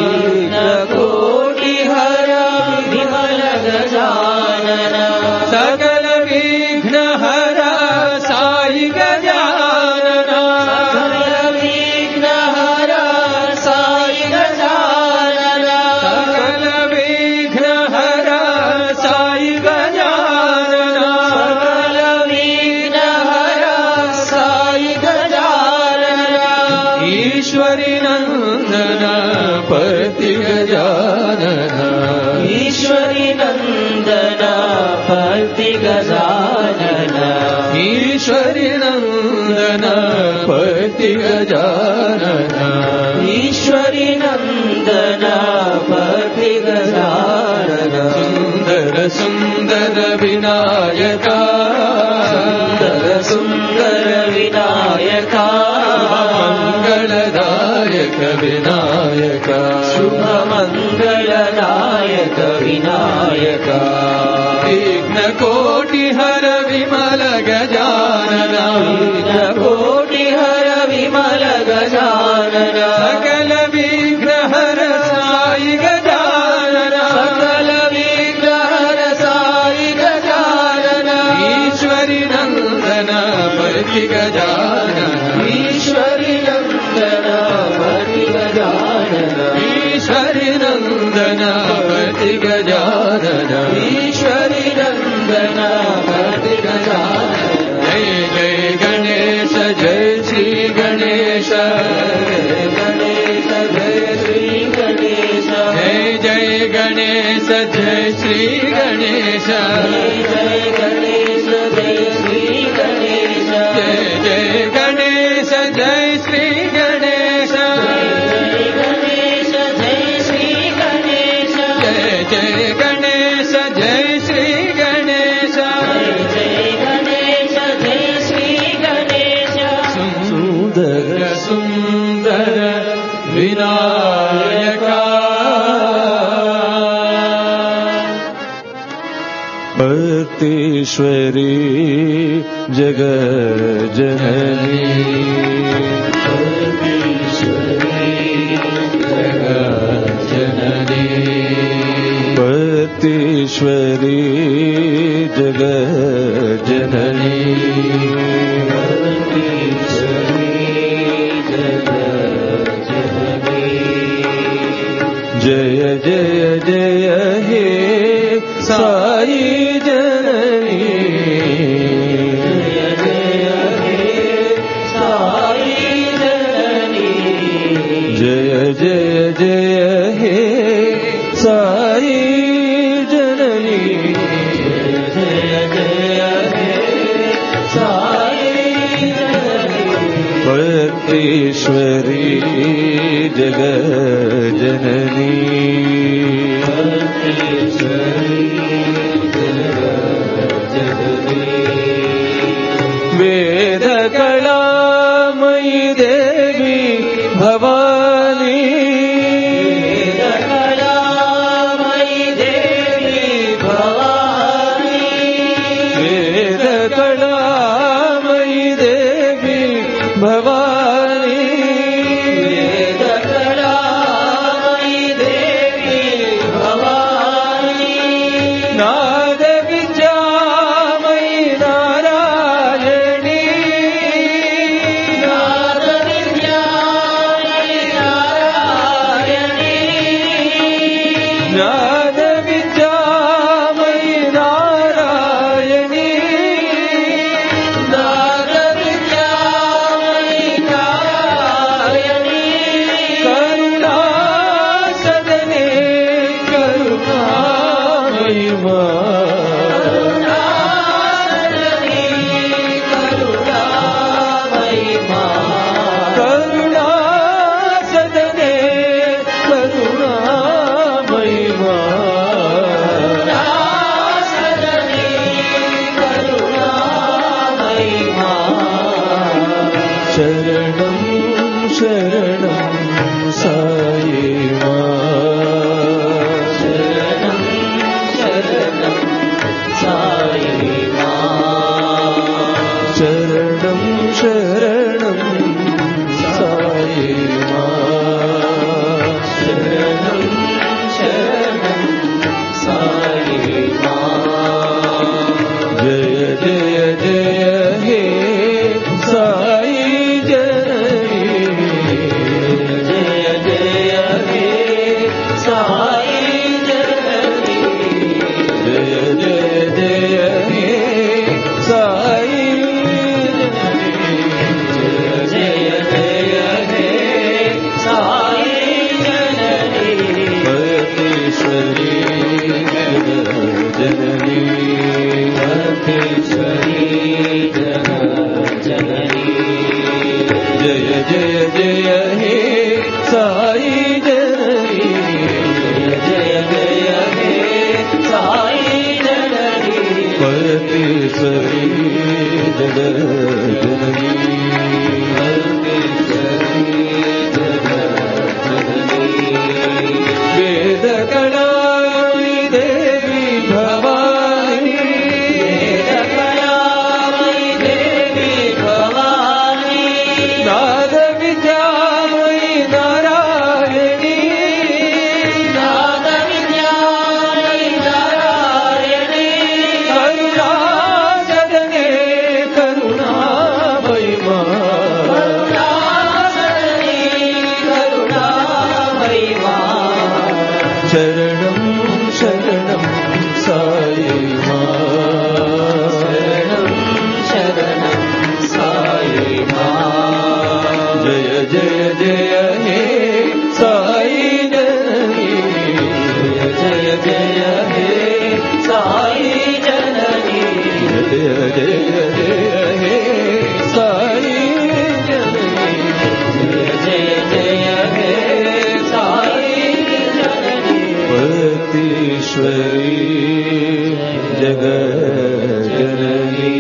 కోటి హర విమల గజానన సకల విఘ్న హర సాయి గజానన సకల విఘ్న హర సాయి గజానన సకల విఘ్న హర సాయి గజానన సకల విఘ్న హర సాయి గజానన ఈశ్వరి నందన పతి గజానన ఈశ్వరి నందన పతి గజానన ఈశ్వరి నందన పతి గజానన ఈశ్వరి నందన పతి గజానన సుందర సుందర వినాయక సుందర సుందర వినాయక మంగళదాయక వినాయక శుభ మంగళదాయక వినాయక విఘ్న కోటి హర విమల గజానన కోటి హర విమల గజానన సకల విఘ్న హర సాయి గజానన गजानन ईश्वरि नन्दन भक्ति गजानन जय जय गणेश जय श्री गणेश जय गणेश जय श्री गणेश जय जय गणेश जय श्री गणेश जय गणेश जय श्री गणेश जय जय गणेश जय श्री गणेश जय जय गणेश जय श्री गणेश सुन्दर सुन्दर विनायका भक्तीश्वरी जगज्जननी भक्तीश्वरी जगज्जननी जय जय जय हे साई जननी जय जय हे साई जननी जय जय जय हे साई जननी जय जय हे साई जननी भक्तीश्वरी जगज्जननी वेदकलामयि देवी भवानी वेदकलामयि देवी भवानी वेदकलामयि देवी भवानी वेदकलामयि देवी भवानी नादविद्यामयि नारायणी नादविद्यामयि नारायणी नादविद्यामयि नारायणी नादविद्यामयि नारायणी करुणा सदने करुणामयि मा करुणा सदने करुणामयि मा शरणं शरणं साई मा शरणं शरणं साई मा शरणं शरणं साई मा शरणं शरणं साई मा जय जय जय हे साई जननी जय जय हे साई जननी जय जय जय हे साई जननी जय जय हे साई जननी भक्तेश्वरी जननी भक्तेश्वरी जननी जय जय जय हे साई जननी जय जय हे साई जननी भक्तेश्वरी जननी वेदकलामि देवी भवानी वेदकलामि देवी भवानी नादविद्यामयि नारायणी नादविद्यामयि नारायणी करुणा सदने करुणामयि मा शरणं शरणं जय हे साई जननी जय जय जय हे साई जननी जय जय जय हे साई जननी पतीश्वरी जगत जननी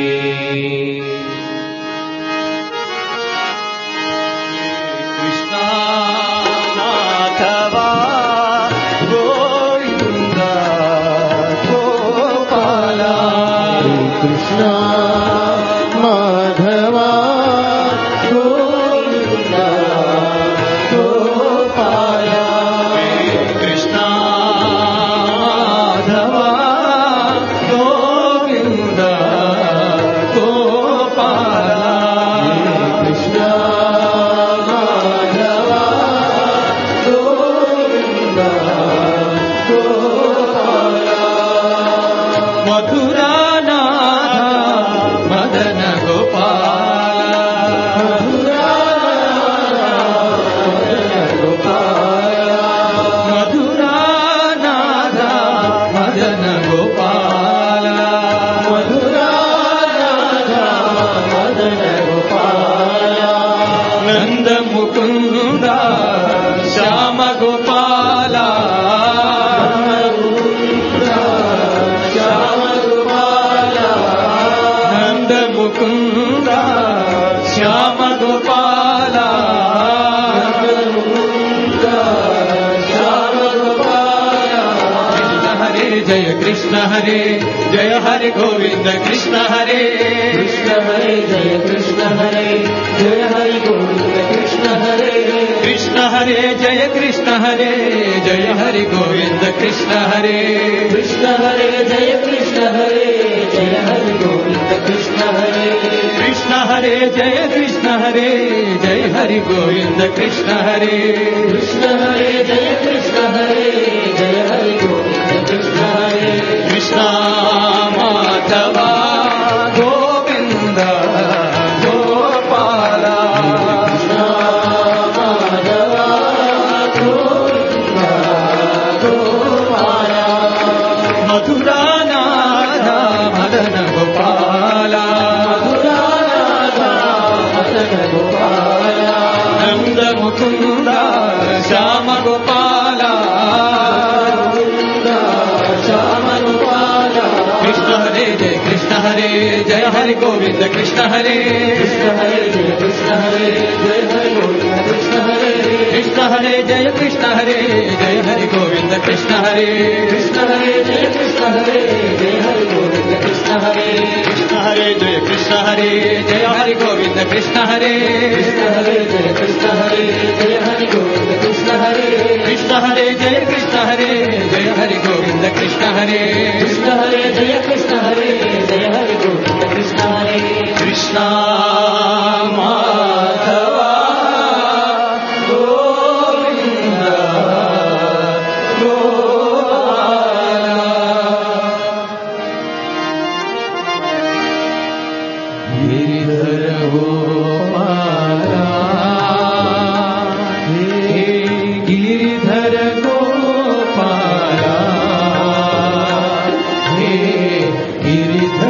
कृष्णा माधवा गोविन्द गोपाला కృష్ణ మాధవా गोविन्द गोपाला कृष्णा माधवा गोविन्द गोपाला కృష్ణ మాధవా గోవింద మధురానాథ మదన గోపాల మధురానాథ మదన గోపాల నంద ముకుంద శ్యామ గోపాల నంద ముకుంద శ్యామ గోపాల కృష్ణ హరే జయ కృష్ణ హరే జయ హరి గోవింద కృష్ణ హరే కృష్ణ హరే జయ కృష్ణ హరే జయ హరి గోవింద కృష్ణ హరే కృష్ణ హరే జయ కృష్ణ హరే జయ హరి గోవింద కృష్ణ హరే కృష్ణ హరే జయ కృష్ణ హరే జయ హరి గోవింద కృష్ణ హరే కృష్ణ హరే జయ కృష్ణ హరే జయ హరి గోవింద కృష్ణ హరే కృష్ణ హరే జయ కృష్ణ హరే జయ హరి గోవింద కృష్ణ హరే కృష్ణ మాధవ గోవింద గోపాల కృష్ణ మాధవ గోవింద గోపాల మధురానాథ మదన గోపాల మధురానాథ మదన గోపాల నంద ముకుంద శ్యామ గోపాల శ్యామ గోపాల కృష్ణ హరే జయ కృష్ణ హరే జయ హరి గోవింద కృష్ణ హరే కృష్ణ హరే జయ కృష్ణ హరే జయ హరి గోవింద కృష్ణ హరే కృష్ణ హరే జయ కృష్ణ హరే జయ హరి గోవింద కృష్ణ హరే కృష్ణ హరే జయ కృష్ణ హరే జయ హరి గోవింద కృష్ణ హరే కృష్ణ హరే జయ కృష్ణ హరే జయ హరి గోవింద కృష్ణ హరే కృష్ణ హరే జయ కృష్ణ హరే జయ హరి గోవింద కృష్ణ హరే కృష్ణ హరే జయ కృష్ణ హరే జయ హరి గోవింద కృష్ణ హరే కృష్ణ హరే జయ కృష్ణ హరే జయ హరి గోవింద కృష్ణ హరే కృష్ణ మాధవ గోవింద గిరిధర గోపాలా హే గిరిధర గోపాలా హే గిరిధర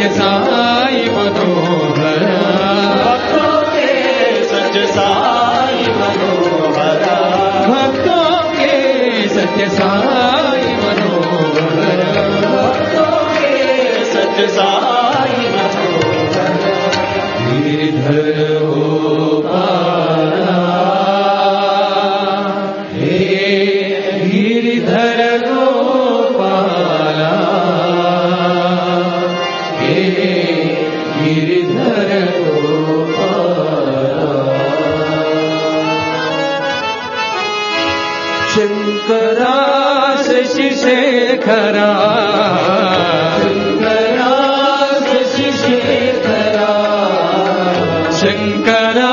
सत्य साई मनोहर भक्तों के सच साई मनोहर भक्तों के सत्य साई मनोहर भक्तों के सच साई मनोहर गिरधर हो पाला हे गिरधर गोपाला हे गिरधर गोपाला शङ्करा शशिशेखरा शङ्करा शशिशेखरा शङ्करा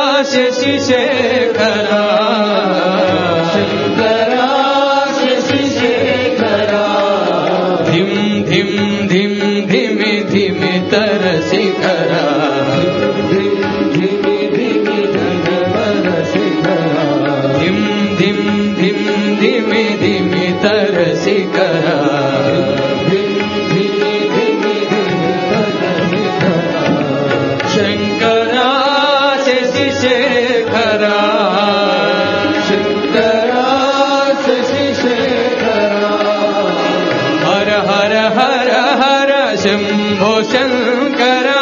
शशिशेखरा शङ्करा शशिशेखरा धिं धिं धिं धिमि धिमि तरसिकरा धिं धिमि धिमि तरसिकरा धिं धिं धिं धिमि धिमि तरसिकरा धिं धिमि धिमि धिमि तरसिकरा शङ्करा शशिशेखरा शङ्करा शशिशेखरा हर हर हर हर शम्भो शङ्करा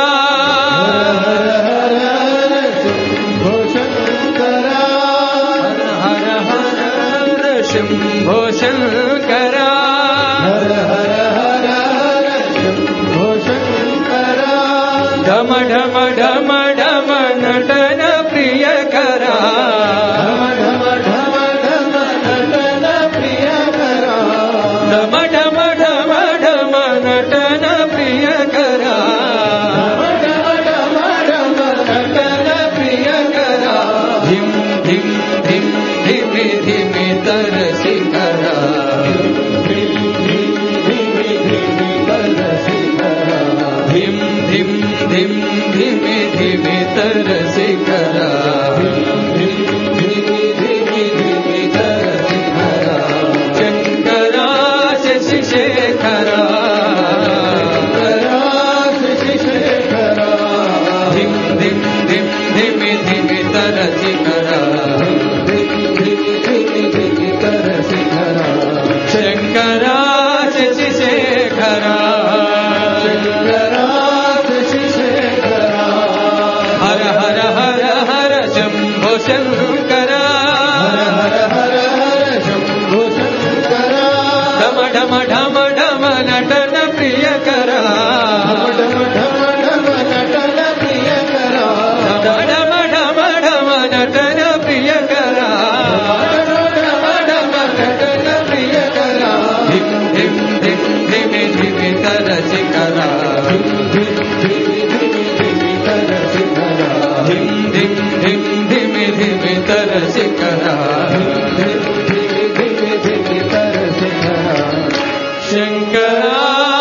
शम्भो शङ्करा हर हर हर शम्भो शङ्करा हर हर हर हर शम्भो शङ्करा ढम ढम ढम ढम नटन प्रियकरा ढम ढम ढम नटन प्रियकरा ढम ढम ढम ढम नटन प्रियकरा ढम ढम ढम नटन प्रियकरा धिम धिम धिम धिमि धिमि तरसिकरा धिम धिम धिमि धिमि तरसिकरा धिम धिम धिम धिमि धिमि तरसिकरा धिम धिमि धिमि धिमि तरसिकरा शङ्करा शशिशेखरा शङ्करा शशिशेखरा धिम धिम धिम धिमि धिमि तरसिकरा धिम धिमि धिमि धिमि तरसिकरा शङ्करा शशिशेखरा शङ्करा शशिशेखरा हर हर हर हर शम्भो शङ्करा हर हर हर शम्भो शङ्करा ढम ढम ढम ढम नटन प्रियकरा ढम ढम ढम नटन प्रियकरा ढम ढम ढम नटन प्रियकरा ढम ढम नटन प्रियकरा धिम धिम धिम धिमि धिमि तरसिकरा धिम धिम धिमि धिमि धिमि तरसिकरा धिम धिम धिम धिमि धिमि तरसिकरा धिम धिम धिमि धिमि तरसिकरा शङ्करा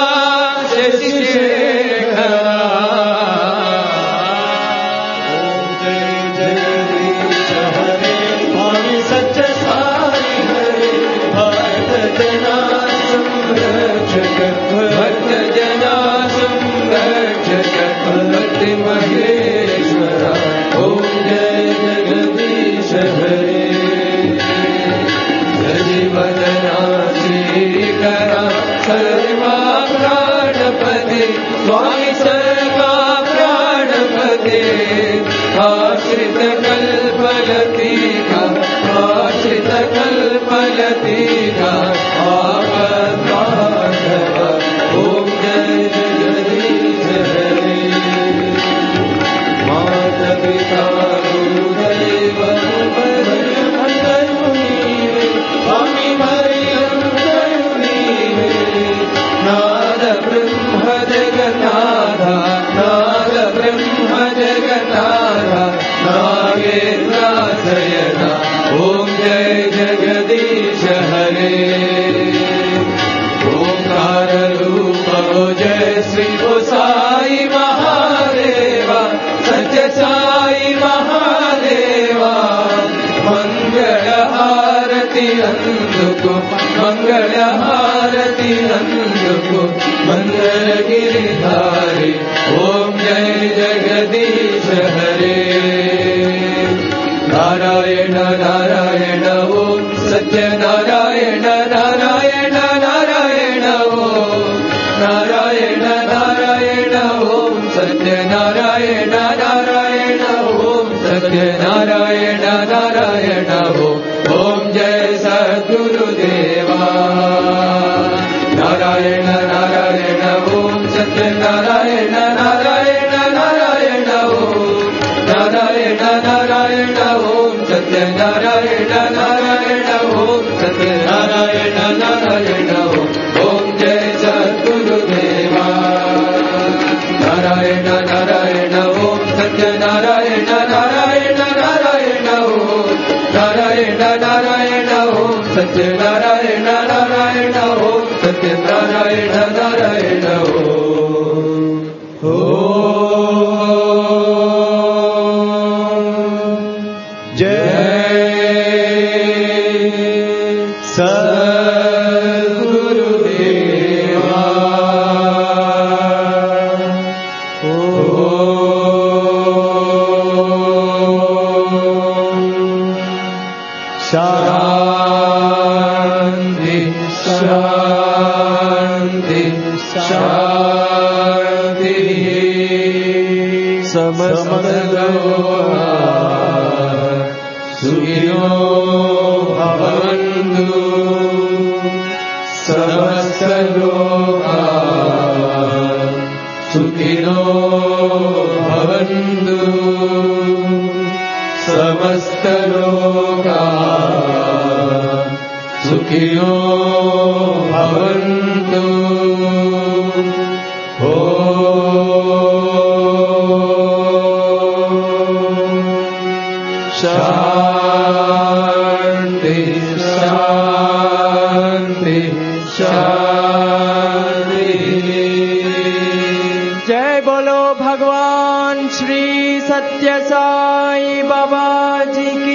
शशिशेखरा जगदीश हरे स्वामी सच साई हरे भक्त जना संरक्षक भक्त जना संरक्षक भक्ति महेश्वरा ॐ जय जगदीश हरे जीवदना श्रीकरा सर्वा प्राणपते स्वामी सर्वा प्राणपते आश्रित कल्पलतीका आश्रित कल्पलतीका आपद्बान्धव ॐ जय जगदीश हरे मातपिता गुरुदेव करुणीवे स्वामी मरियं करुणीवे नाद ब्रह्म जगन्नाथा नाद ब्रह्म जगन्नाथा नागेन्द्राशयना ॐ जय जगदीश हरे ओंकार रूप हो जय श्री ओ साई महादेवा सत्य साई महादेवा मंगल हारति అందుకు మంగళ హారతి అందుకు मंगल गिरिधारी ओम जय जगदीश हरे नारायण नारायण ओम सत्य नारायण नारायण नारायण ओम नारायण नारायण ओम सत्य नारायण नारायण ओम सत्य नारायण नारायण ओम ओम जय सद्गुरुदेवा नारायण नारायण ओम सत्य नारायण नारायण नारायण ओम नारायण नारायण ओम सत्य नारायण नारायण ओम सत्य नारायण नारायण ओम ओम जय सद्गुरुदेवा नारायण नारायण ओम सत्य नारायण नारायण नारायण ओम नारायण नारायण ओम सत्य नारायण नारायण ओम सत्य नारायण नारायण ओम ओम जय सद्गुरुदेवा शान्ति शान्ति शान्ति समस्तलोका सुखिनो भवन्तु समस्तलोका सुखिनो भवन्तु समस्तलोका सुखिनो भवन्तु ॐ शान्ति शान्ति शान्ति जय बोलो भगवान श्री सत्य साई बाबा जी की